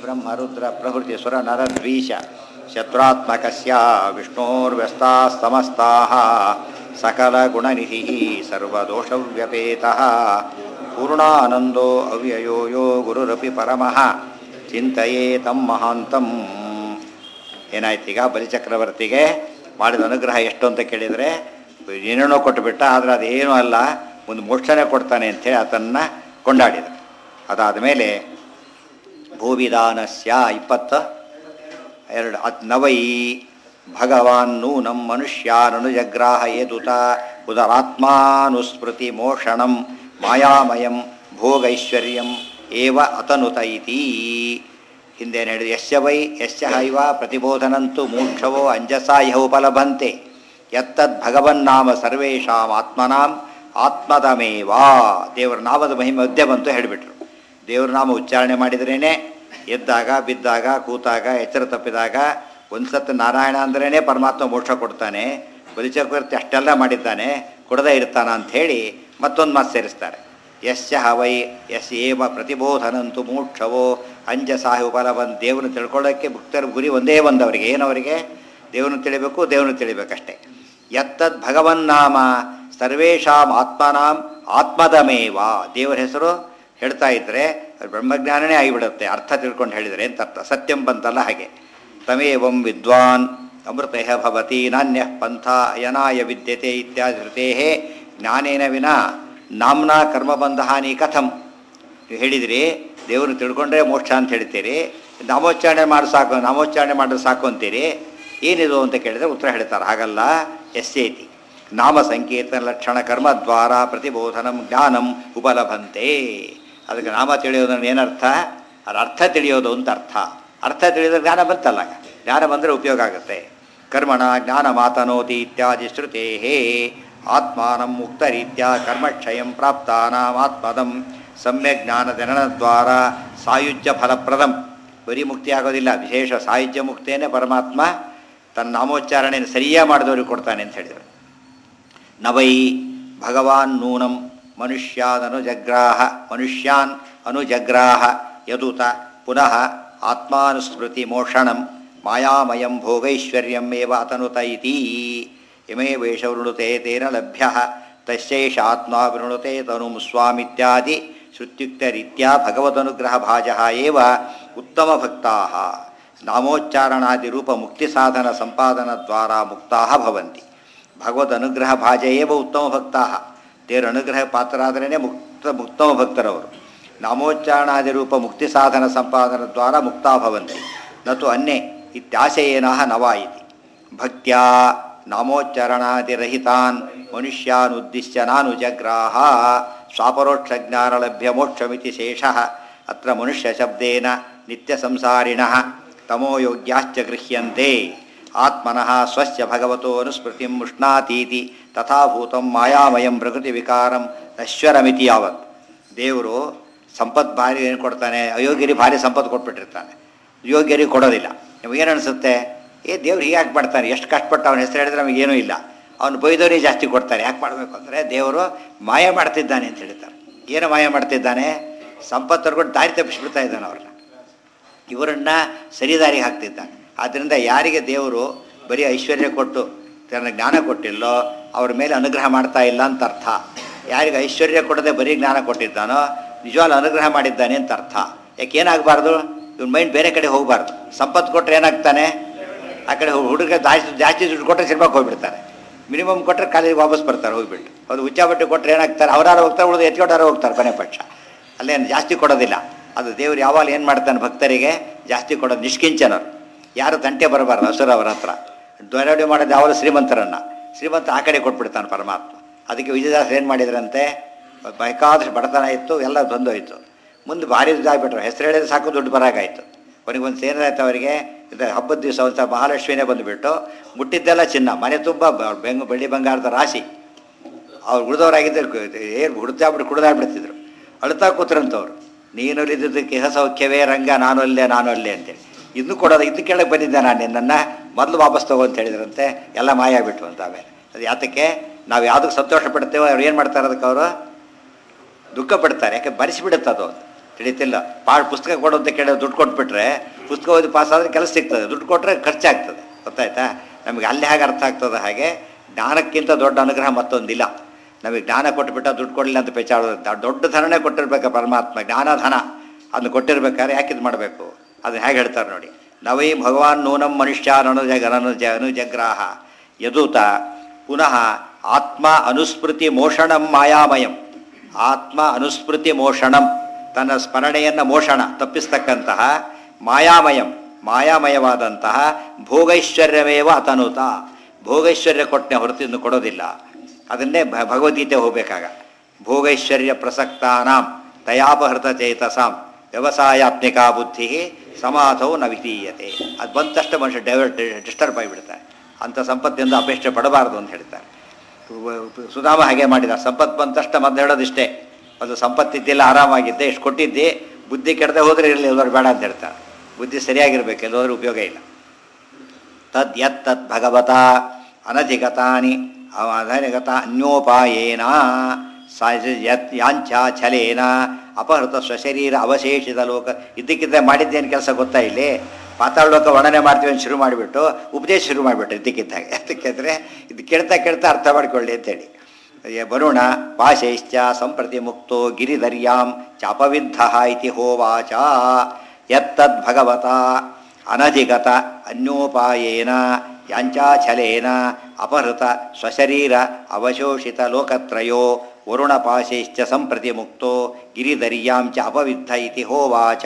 ಬ್ರಹ್ಮರುದ್ರ ಪ್ರಭೃತಿ ಸುರ ನರದ್ವೀಶ ಶತ್ರುತ್ಮಕಸ್ಯ ವಿಷ್ಣೋರ್ವ್ಯಸ್ತಾಸ್ತಮಸ್ತಾः सकलगुणनिधिः सर्वदोषव्यपेतः पूर्णानन्दो अव्ययो यो ಗುರುರಪಿ ಪರಮಃ ಚಿಂತೆಯೇ ತಮ್ಮ ಮಹಾಂತಂ ಏನಾಯ್ತೀಗ ಬಲಿಚಕ್ರವರ್ತಿಗೆ ಮಾಡಿದ ಅನುಗ್ರಹ ಎಷ್ಟು ಅಂತ ಕೇಳಿದರೆ ಏನೇನೋ ಕೊಟ್ಟುಬಿಟ್ಟ ಆದರೆ ಅದೇನೂ ಅಲ್ಲ ಒಂದು ಮೋಕ್ಷನೇ ಕೊಡ್ತಾನೆ ಅಂಥೇಳಿ ಆತನ್ನು ಕೊಂಡಾಡಿದ ಅದಾದ ಮೇಲೆ ಭೂವಿಧಾನಸ್ಯ ಇಪ್ಪತ್ತ ಎರಡು ಅತ್ ನವೈ ಭಗವಾನ್ ನೂನಂ ಮನುಷ್ಯಾನನುಜಗ್ರಾಹ ಏದುತ ಉದರಾತ್ಮಾನುಸ್ಮೃತಿ ಮೋಷಣಂ ಮಾಯಾಮಯಂ ಭೋಗೈಶ್ವರ್ಯಂ ಏವ ಅತನುತ ಇತಿ ಹಿಂದೇನು ಹೇಳಿದ್ರು ಯಸ್ಯ ವೈ ಯಸ್ಯ ಹೈವ ಪ್ರತಿಬೋಧನಂತು ಮೋಕ್ಷವೋ ಅಂಜಸಾ ಯಹ ಉಪಲಭಂತೆ ಯತ್ತದ್ ಭಗವನ್ನಾಮ ಸರ್ವೇಷಾಂ ಆತ್ಮನಾಂ ಆತ್ಮದಮೇವಾ ದೇವರ ನಾಮದ ಮಹಿಮೆ ಮಧ್ಯೆ ಬಂತು ಹೇಳಿಬಿಟ್ರು ದೇವ್ರ ನಾಮ ಉಚ್ಚಾರಣೆ ಮಾಡಿದ್ರೇ ಎದ್ದಾಗ ಬಿದ್ದಾಗ ಕೂತಾಗ ಎಚ್ಚರ ತಪ್ಪಿದಾಗ ಒಂದು ಸತ್ತು ನಾರಾಯಣ ಅಂದ್ರೇ ಪರಮಾತ್ಮ ಮೋಕ್ಷ ಕೊಡ್ತಾನೆ ಬಲಿಚಕ್ರವರ್ತಿ ಅಷ್ಟೆಲ್ಲ ಮಾಡಿದ್ದಾನೆ ಕೊಡದೇ ಇರ್ತಾನ ಅಂಥೇಳಿ ಮತ್ತೊಂದು ಮಾತು ಸೇರಿಸ್ತಾರೆ ಯಸ್ಯ ಹವೈ ಯಸ್ ಏವ ಪ್ರತಿಬೋಧನಂತು ಮೋಕ್ಷವೋ ಅಂಜಸಾಹಿ ಉಪಲವನ್ ದೇವರನ್ನು ತಿಳ್ಕೊಳ್ಳೋಕ್ಕೆ ಭಕ್ತರ ಗುರಿ ಒಂದೇ ಒಂದವರಿಗೆ ಏನವರಿಗೆ ದೇವರನ್ನು ತಿಳಿಬೇಕು ದೇವರನ್ನು ತಿಳಿಬೇಕಷ್ಟೇ ಯತ್ತದ್ ಭಗವನ್ನಾಮ ಸರ್ವೇಷಾಂ ಆತ್ಮನಾಂ ಆತ್ಮದಮೇವ ದೇವರ ಹೆಸರು ಹೇಳ್ತಾ ಇದ್ದರೆ ಬ್ರಹ್ಮಜ್ಞಾನನೇ ಆಗಿಬಿಡುತ್ತೆ ಅರ್ಥ ತಿಳ್ಕೊಂಡು ಹೇಳಿದರೆ ಅಂತ ಅರ್ಥ ಸತ್ಯಂ ಬಂತಲ್ಲ ಹಾಗೆ ತಮೇವಂ ವಿದ್ವಾನ್ ಅಮೃತ ಭವತಿ ನಾಣ್ಯ ಪಂಥ ಅಯನಾಯ ವಿದ್ಯತೆ ಇತ್ಯಾದಿ ಶ್ರುತೇ ಜ್ಞಾನೇನ ವಿನ ನಾಮ್ನ ಕರ್ಮಬಂಧ ಹಾನಿ ಕಥಂ ನೀವು ಹೇಳಿದಿರಿ ದೇವರು ತಿಳ್ಕೊಂಡ್ರೆ ಮೋಕ್ಷ ಅಂತ ಹೇಳ್ತೀರಿ ನಾಮೋಚ್ಚಾರಣೆ ಮಾಡಿ ಸಾಕು ನಾಮೋಚ್ಚಾರಣೆ ಮಾಡಿದ್ರೆ ಸಾಕು ಅಂತೀರಿ ಏನಿದು ಅಂತ ಕೇಳಿದರೆ ಉತ್ತರ ಹೇಳ್ತಾರೆ ಹಾಗಲ್ಲ ಎಸ್ಸೇತಿ ನಾಮ ಸಂಕೀರ್ತನ ಲಕ್ಷಣ ಕರ್ಮದ್ವಾರ ಪ್ರತಿಬೋಧನಂ ಜ್ಞಾನಂ ಉಪಲಭಂತೆ ಅದಕ್ಕೆ ನಾಮ ತಿಳಿಯೋದನ್ನು ಏನರ್ಥ ಅದ್ರ ಅರ್ಥ ತಿಳಿಯೋದು ಅಂತ ಅರ್ಥ ಅರ್ಥ ತಿಳಿಯೋದ್ರೆ ಜ್ಞಾನ ಬಂತಲ್ಲ ಜ್ಞಾನ ಬಂದರೆ ಉಪಯೋಗ ಆಗುತ್ತೆ ಕರ್ಮಣ ಜ್ಞಾನ ಮಾತನೋತಿ ಇತ್ಯಾದಿ ಶ್ರುತೇ ಆತ್ಮಾನಂ ಮುಕ್ತರೀತ್ಯ ಕರ್ಮಕ್ಷಯಂ ಪ್ರಾಪ್ತಾನಾಂ ಆತ್ಮದಂ ಸಮ್ಯಕ್ ಜ್ಞಾನದನನದ್ವಾರ ಸಾಯುಜ್ಯ ಫಲಪ್ರದಂ ಬರೀ ಮುಕ್ತಿ ಆಗೋದಿಲ್ಲ ವಿಶೇಷ ಸಾಯುಜ್ಯ ಮುಕ್ತಿಯೇ ಪರಮಾತ್ಮ ತನ್ನ ನಾಮೋಚ್ಚಾರಣೆಯನ್ನು ಸರಿಯಾಗಿ ಮಾಡಿದವ್ರಿಗೆ ಕೊಡ್ತಾನೆ ಅಂತ ಹೇಳಿದರು ನವೈ ಭಗವಾನ್ ನೂನಂ ಮನುಷ್ಯಾದನುಜಗ್ರಾಹ ಮನುಷ್ಯಾನ್ ಅನುಜಗ್ರಾಹ ಯದುತ ಪುನಃ ಆತ್ಮಾನುಸ್ಮೃತಿ ಮೋಷಣಂ ಮಾಯಾಮಯಂ ಭೋಗೈಶ್ವರ್ಯಂ ಏವ ಅತನುತ ಇತಿ ಇಮೇ ವೇಷವೃಣುತೆ ತೇನ ಲಭ್ಯ ತಸ್ಯೈಷ ಆತ್ಮ ವೃಣುತೆ ತನುಂ ಸ್ವಾಮಿತ್ಯಾದಿ ಶ್ರುತ್ಯುಕ್ತರೀತ್ಯಾ ಭಗವದನುಗ್ರಹ ಭಾಜ ಏವ ಉತ್ತಮ ಭಕ್ತಾ ನಾಮೋಚ್ಚಾರಣಾದಿರೂಪ ಮುಕ್ತಿಸಾಧನ ಸಂಪಾದನದ್ವಾರ ಮುಕ್ತಾ ಭವಂತಿ ಭಗವದ್ ಅನುಗ್ರಹ ಭಾಜ ಏವ ಉತ್ತಮ ಭಕ್ತಾ ದೇವರ ಅನುಗ್ರಹ ಪಾತ್ರರಾದರೇ ಮುಕ್ತ ಉತ್ತಮ ಭಕ್ತರವರು ನಾಮೋಚ್ಚಾರಣಾದಿರೂಪ ಮುಕ್ತಿ ಸಾಧನ ಸಂಪಾದನ ದ್ವಾರ ಮುಕ್ತಾ ಭವಂತಿ ನತು ಅನ್ಯೇ ಇತ್ಯಾಶಯೇನಃ ನವ ಇತಿ ಭಕ್ತ್ಯಾ ನಾಮೋಚ್ಚಾರಣಾದಿರಹಿತಾನ್ ಮನುಷ್ಯಾನುದ್ದಿಶ್ಯ ನಾನು ಜಗ್ರಾಹ ಸ್ವಾಪರೋಕ್ಷ ಜ್ಞಾನ ಲಭ್ಯ ಮೋಕ್ಷಮಿತಿ ಶೇಷಃ ಅತ್ರ ಮನುಷ್ಯ ಶಬ್ದೇನ ನಿತ್ಯ ಸಂಸಾರಿಣಃ ತಮೋಯೋಗ್ಯಾಶ್ಚ ಗೃಹ್ಯಂತೆ ಆತ್ಮನಃ ಸ್ವಸ್ಯ ಭಗವತೋ ಅನುಸ್ಮೃತಿಂ ಉಷ್ಣಾತೀತಿ ತಥಾಭೂತಂ ಮಾಯಾಮಯಂ ಪ್ರಕೃತಿ ವಿಕಾರಂ ನಶ್ವರಮಿತಿ ಯಾವತ್ ದೇವರು ಸಂಪತ್ತು ಭಾರಿ ಏನು ಕೊಡ್ತಾನೆ ಅಯೋಗ್ಯರಿಗೆ ಭಾರಿ ಸಂಪತ್ತು ಕೊಟ್ಬಿಟ್ಟಿರ್ತಾನೆ ಯೋಗ್ಯರಿಗೆ ಕೊಡೋದಿಲ್ಲ ನಿಮಗೇನು ಅನಿಸುತ್ತೆ ಏ ದೇವ್ರು ಹೀಗೆ ಯಾಕೆ ಮಾಡ್ತಾನೆ ಎಷ್ಟು ಕಷ್ಟಪಟ್ಟು ಅವನ ಹೆಸರು ಹೇಳಿದ್ರೆ ನಮಗೇನೂ ಇಲ್ಲ ಅವನು ಬೈದವರಿಗೆ ಜಾಸ್ತಿ ಕೊಡ್ತಾರೆ ಯಾಕೆ ಮಾಡಬೇಕು ಅಂದರೆ ದೇವರು ಮಾಯ ಮಾಡ್ತಿದ್ದಾನೆ ಅಂತ ಹೇಳ್ತಾರೆ ಏನು ಮಾಯ ಮಾಡ್ತಿದ್ದಾನೆ ಸಂಪತ್ತು ಕೊಟ್ಟು ದಾರಿ ತಪ್ಪಿಸ್ಬಿಡ್ತಾ ಇದ್ದಾನೆ ಅವ್ರನ್ನ ಇವರನ್ನು ಸರಿದಾರಿಗೆ ಹಾಕ್ತಿದ್ದಾನೆ ಆದ್ದರಿಂದ ಯಾರಿಗೆ ದೇವರು ಬರೀ ಐಶ್ವರ್ಯ ಕೊಟ್ಟು ತನ್ನ ಜ್ಞಾನ ಕೊಟ್ಟಿಲ್ಲೋ ಅವ್ರ ಮೇಲೆ ಅನುಗ್ರಹ ಮಾಡ್ತಾ ಇಲ್ಲ ಅಂತ ಅರ್ಥ ಯಾರಿಗೆ ಐಶ್ವರ್ಯ ಕೊಡದೆ ಬರೀ ಜ್ಞಾನ ಕೊಟ್ಟಿದ್ದಾನೋ ನಿಜವಾಗ್ಲೂ ಅನುಗ್ರಹ ಮಾಡಿದ್ದಾನೆ ಅಂತ ಅರ್ಥ ಯಾಕೆ ಏನಾಗಬಾರ್ದು ಇವ್ನ ಮೈಂಡ್ ಬೇರೆ ಕಡೆ ಹೋಗಬಾರ್ದು ಸಂಪತ್ತು ಕೊಟ್ಟರೆ ಏನಾಗ್ತಾನೆ ಆ ಕಡೆ ಹುಡುಗ ಜಾಸ್ತಿ ಜಾಸ್ತಿ ದುಡ್ಡು ಕೊಟ್ಟರೆ ಸಿನಿಮಾಗೆ ಹೋಗ್ಬಿಡ್ತಾರೆ ಮಿನಿಮಮ್ ಕೊಟ್ಟರೆ ಕಾಲೇಜ್ ವಾಪಸ್ ಬರ್ತಾರೆ ಹೋಗ್ಬಿಟ್ಟು ಅದು ಹುಚ್ಚ ಬಟ್ಟೆ ಕೊಟ್ಟರೆ ಏನಾಗ್ತಾರೆ ಅವರಾರು ಹೋಗ್ತಾರೆ ಉಳಿದು ಎತ್ಕೊಟ್ಟಾರು ಹೋಗ್ತಾರೆ ಕೊನೆ ಪಕ್ಷ ಅಲ್ಲೇನು ಜಾಸ್ತಿ ಕೊಡೋದಿಲ್ಲ ಅದು ದೇವ್ರು ಯಾವಾಗ ಏನು ಮಾಡ್ತಾನೆ ಭಕ್ತರಿಗೆ ಜಾಸ್ತಿ ಕೊಡೋದು ನಿಷ್ಕಿಂಚನರು ಯಾರು ತಂಟೆ ಬರಬಾರ್ದು ಹಸುರ ಅವರ ಹತ್ರ ದೊರಡಿ ಮಾಡೋದು ಯಾವಾಗ ಶ್ರೀಮಂತರನ್ನು ಶ್ರೀಮಂತ ಆ ಕಡೆ ಕೊಟ್ಬಿಡ್ತಾನೆ ಪರಮಾತ್ಮ ಅದಕ್ಕೆ ವಿಜಯದಾಸ್ ಏನು ಮಾಡಿದ್ರಂತೆ ಬೇಕಾದಷ್ಟು ಬಡತನ ಇತ್ತು ಎಲ್ಲ ಬಂದೋಯ್ತು ಮುಂದೆ ಭಾರಿ ಇದಾಗ್ಬಿಟ್ರು ಹೆಸರು ಹೇಳಿದ್ರೆ ಸಾಕು ದುಡ್ಡು ಬರಾಗಾಯ್ತು ಕೊನೆಗೊಂದು ಸೇನಾಯ್ತು ಅವರಿಗೆ ಇದು ಹಬ್ಬದ ದಿವಸ ಒಂದು ಸ್ವಲ್ಪ ಮಹಾಲಕ್ಷ್ಮಿನೇ ಬಂದುಬಿಟ್ಟು ಮುಟ್ಟಿದ್ದೆಲ್ಲ ಚಿನ್ನ ಮನೆ ತುಂಬ ಬೆಂಗ್ ಬೆಳ್ಳಿ ಬಂಗಾರದ ರಾಶಿ ಅವ್ರು ಉಳಿದವರಾಗಿದ್ದರು ಏನು ಹುಡ್ತಾಬಿಟ್ಟು ಕುಡ್ದಾಡ್ಬಿಡ್ತಿದ್ರು ಅಳ್ತಾ ಕೂತ್ರಂತವ್ರು ನೀನು ಇದ್ದಿದ್ದಕ್ಕೆ ಸೌಖ್ಯವೇ ರಂಗ ನಾನು ಅಲ್ಲೇ ನಾನು ಅಲ್ಲೇ ಅಂತೇಳಿ ಇನ್ನೂ ಕೊಡೋದು ಇದು ಕೇಳಕ್ಕೆ ಬಂದಿದ್ದೆ ನಾನು ನಿನ್ನನ್ನು ಮೊದಲು ವಾಪಸ್ ತಗೋ ಅಂತ ಹೇಳಿದ್ರಂತೆ ಎಲ್ಲ ಮಾಯ ಆಗ್ಬಿಟ್ವು ಅಂತ ಆಮೇಲೆ ಅದು ಯಾತಕ್ಕೆ ನಾವು ಯಾವುದಕ್ಕೆ ಸಂತೋಷ ಪಡ್ತೇವೋ ಅವ್ರು ಏನು ಮಾಡ್ತಾರೆ ಅದಕ್ಕೆ ಅವರು ದುಃಖ ಪಡ್ತಾರೆ ಯಾಕೆ ಬರಿಸಿಬಿಡುತ್ತೆ ಅದು ತಿಳಿತಿಲ್ಲ ಪಾ ಪುಸ್ತಕ ಕೊಡು ಅಂತ ಕೇಳಿ ದುಡ್ಡು ಕೊಟ್ಬಿಟ್ರೆ ಪುಸ್ತಕ ಓದಿ ಪಾಸ್ ಆದರೆ ಕೆಲಸ ಸಿಗ್ತದೆ ದುಡ್ಡು ಕೊಟ್ಟರೆ ಖರ್ಚಾಗ್ತದೆ ಗೊತ್ತಾಯ್ತಾ ನಮಗೆ ಅಲ್ಲಿ ಹೇಗೆ ಅರ್ಥ ಆಗ್ತದೆ ಹಾಗೆ ಜ್ಞಾನಕ್ಕಿಂತ ದೊಡ್ಡ ಅನುಗ್ರಹ ಮತ್ತೊಂದಿಲ್ಲ ನಮಗೆ ಜ್ಞಾನ ಕೊಟ್ಟುಬಿಟ್ಟ ದುಡ್ಡು ಕೊಡಲಿಲ್ಲ ಅಂತ ಪೇಚಾಡೋದು ದ- ದೊಡ್ಡ ಧನನೇ ಕೊಟ್ಟಿರ್ಬೇಕು ಪರಮಾತ್ಮ ಜ್ಞಾನ ಧನ ಅದನ್ನು ಕೊಟ್ಟಿರ್ಬೇಕಾದ್ರೆ ಯಾಕೆ ಇದು ಮಾಡಬೇಕು ಅದನ್ನ ಹೇಗೆ ಹೇಳ್ತಾರೆ ನೋಡಿ ನವೈ ಭಗವಾನ್ ನೂನಂ ಮನುಷ್ಯ ಅನುಜ ಅನುಜ ಅನುಜಗ್ರಾಹ ಯದೂತ ಪುನಃ ಆತ್ಮ ಅನುಸ್ಮೃತಿ ಮೋಷಣಂ ಮಾಯಾಮಯಂ ಆತ್ಮ ಅನುಸ್ಮೃತಿ ಮೋಷಣಂ ತನ್ನ ಸ್ಮರಣೆಯನ್ನು ಮೋಷಣ ತಪ್ಪಿಸ್ತಕ್ಕಂತಹ ಮಾಯಾಮಯಂ ಮಾಯಾಮಯವಾದಂತಹ ಭೋಗೈಶ್ವರ್ಯವೇವ ಅತನುತ ಭೋಗೈಶ್ವರ್ಯ ಕೊಟ್ಟನೆ ಹೊರತು ಇನ್ನು ಕೊಡೋದಿಲ್ಲ ಅದನ್ನೇ ಭ- ಭಗವದ್ಗೀತೆ ಹೋಗಬೇಕಾಗ ಭೋಗೈಶ್ವರ್ಯ ಪ್ರಸಕ್ತಾನಾಂ ತಯಾಪಹೃತ ಚೇತಸಾಂ ವ್ಯವಸಾಯಾತ್ಮಿಕಾ ಬುದ್ಧಿ ಸಮಾಧವು ನ ವಿತೀಯತೆ ಅದು ಬಂದ ತಕ್ಷಣ ಮನುಷ್ಯ ಡೈವರ್ಟ್ ಡಿಸ್ಟರ್ಬ್ ಆಗಿಬಿಡ್ತಾರೆ ಅಂಥ ಸಂಪತ್ತಿಂದ ಅಪೇಕ್ಷೆ ಪಡಬಾರದು ಅಂತ ಹೇಳ್ತಾರೆ ಸುಧಾಮ ಹಾಗೆ ಮಾಡಿದ ಸಂಪತ್ತು ಬಂದ ತಕ್ಷಣ ಮೊದಲು ಹೇಳೋದಿಷ್ಟೇ ಅದು ಸಂಪತ್ತಿದ್ದಿಲ್ಲ ಆರಾಮಾಗಿದ್ದೆ ಇಷ್ಟು ಕೊಟ್ಟಿದ್ದೆ ಬುದ್ಧಿ ಕೆಡದೆ ಹೋದರೆ ಇರಲಿ ಎಲ್ಲರೂ ಬೇಡ ಅಂತ ಹೇಳ್ತಾರೆ ಬುದ್ಧಿ ಸರಿಯಾಗಿರ್ಬೇಕು ಎಲ್ಲೋದ್ರೂ ಉಪಯೋಗ ಇಲ್ಲ ತದ್ ಯತ್ ತತ್ ಭಗವತ ಅನಧಿಗತಾನಿ ಅವ- ಅನಧಿಗತ ಅನ್ಯೋಪಾಯೇನ ಸ- ಯತ್ ಯಾಂಚ ಛಲೇನ ಅಪಹೃತ ಸ್ವಶರೀರ ಅವಶೇಷಿತ ಲೋಕ ಇದ್ದಕ್ಕಿದ್ದ ಮಾಡಿದ್ದೇನು ಕೆಲಸ ಗೊತ್ತಾ ಇಲ್ಲಿ ಪಾತಾಳ ಲೋಕ ವರ್ಣನೆ ಮಾಡ್ತೀವಿ ಅಂತ ಶುರು ಮಾಡಿಬಿಟ್ಟು ಉಪದೇಶ ಶುರು ಮಾಡಿಬಿಟ್ಟು ಇದ್ದಕ್ಕಿದ್ದಾಗ ಯಾಕೆಂದರೆ ಇದು ಕೇಳ್ತಾ ಕೇಳ್ತಾ ಅರ್ಥ ಮಾಡ್ಕೊಳ್ಳಿ ಅಂತೇಳಿ ಯ ವರುಣ ಪಾಶೈಶ್ಚ ಸಂಪ್ರತಿ ಮುಕ್ತೋ ಗಿರಿಧರ್ಯಾಂ ಚಾಪವಿದ್ಧ ಇತಿ ಹೋವಾಚ ಯತ್ತದ್ ಭಗವತ ಅನಧಿಗತ ಅನ್ಯೋಪಾಯೇನ ಯಾಂಚಾಛಲೇನ ಅಪಹೃತ ಸ್ವಶರೀರ ಅವಶೋಷಿತ ಲೋಕತ್ರಯೋ ವರುಣಪಾಶೈಶ್ಚ ಸಂಪ್ರತಿ ಮುಕ್ತೋ ಗಿರಿಧರ್ಯಾಂ ಚ ಅಪವಿದ್ಧ ಇತಿ ಹೋವಾಚ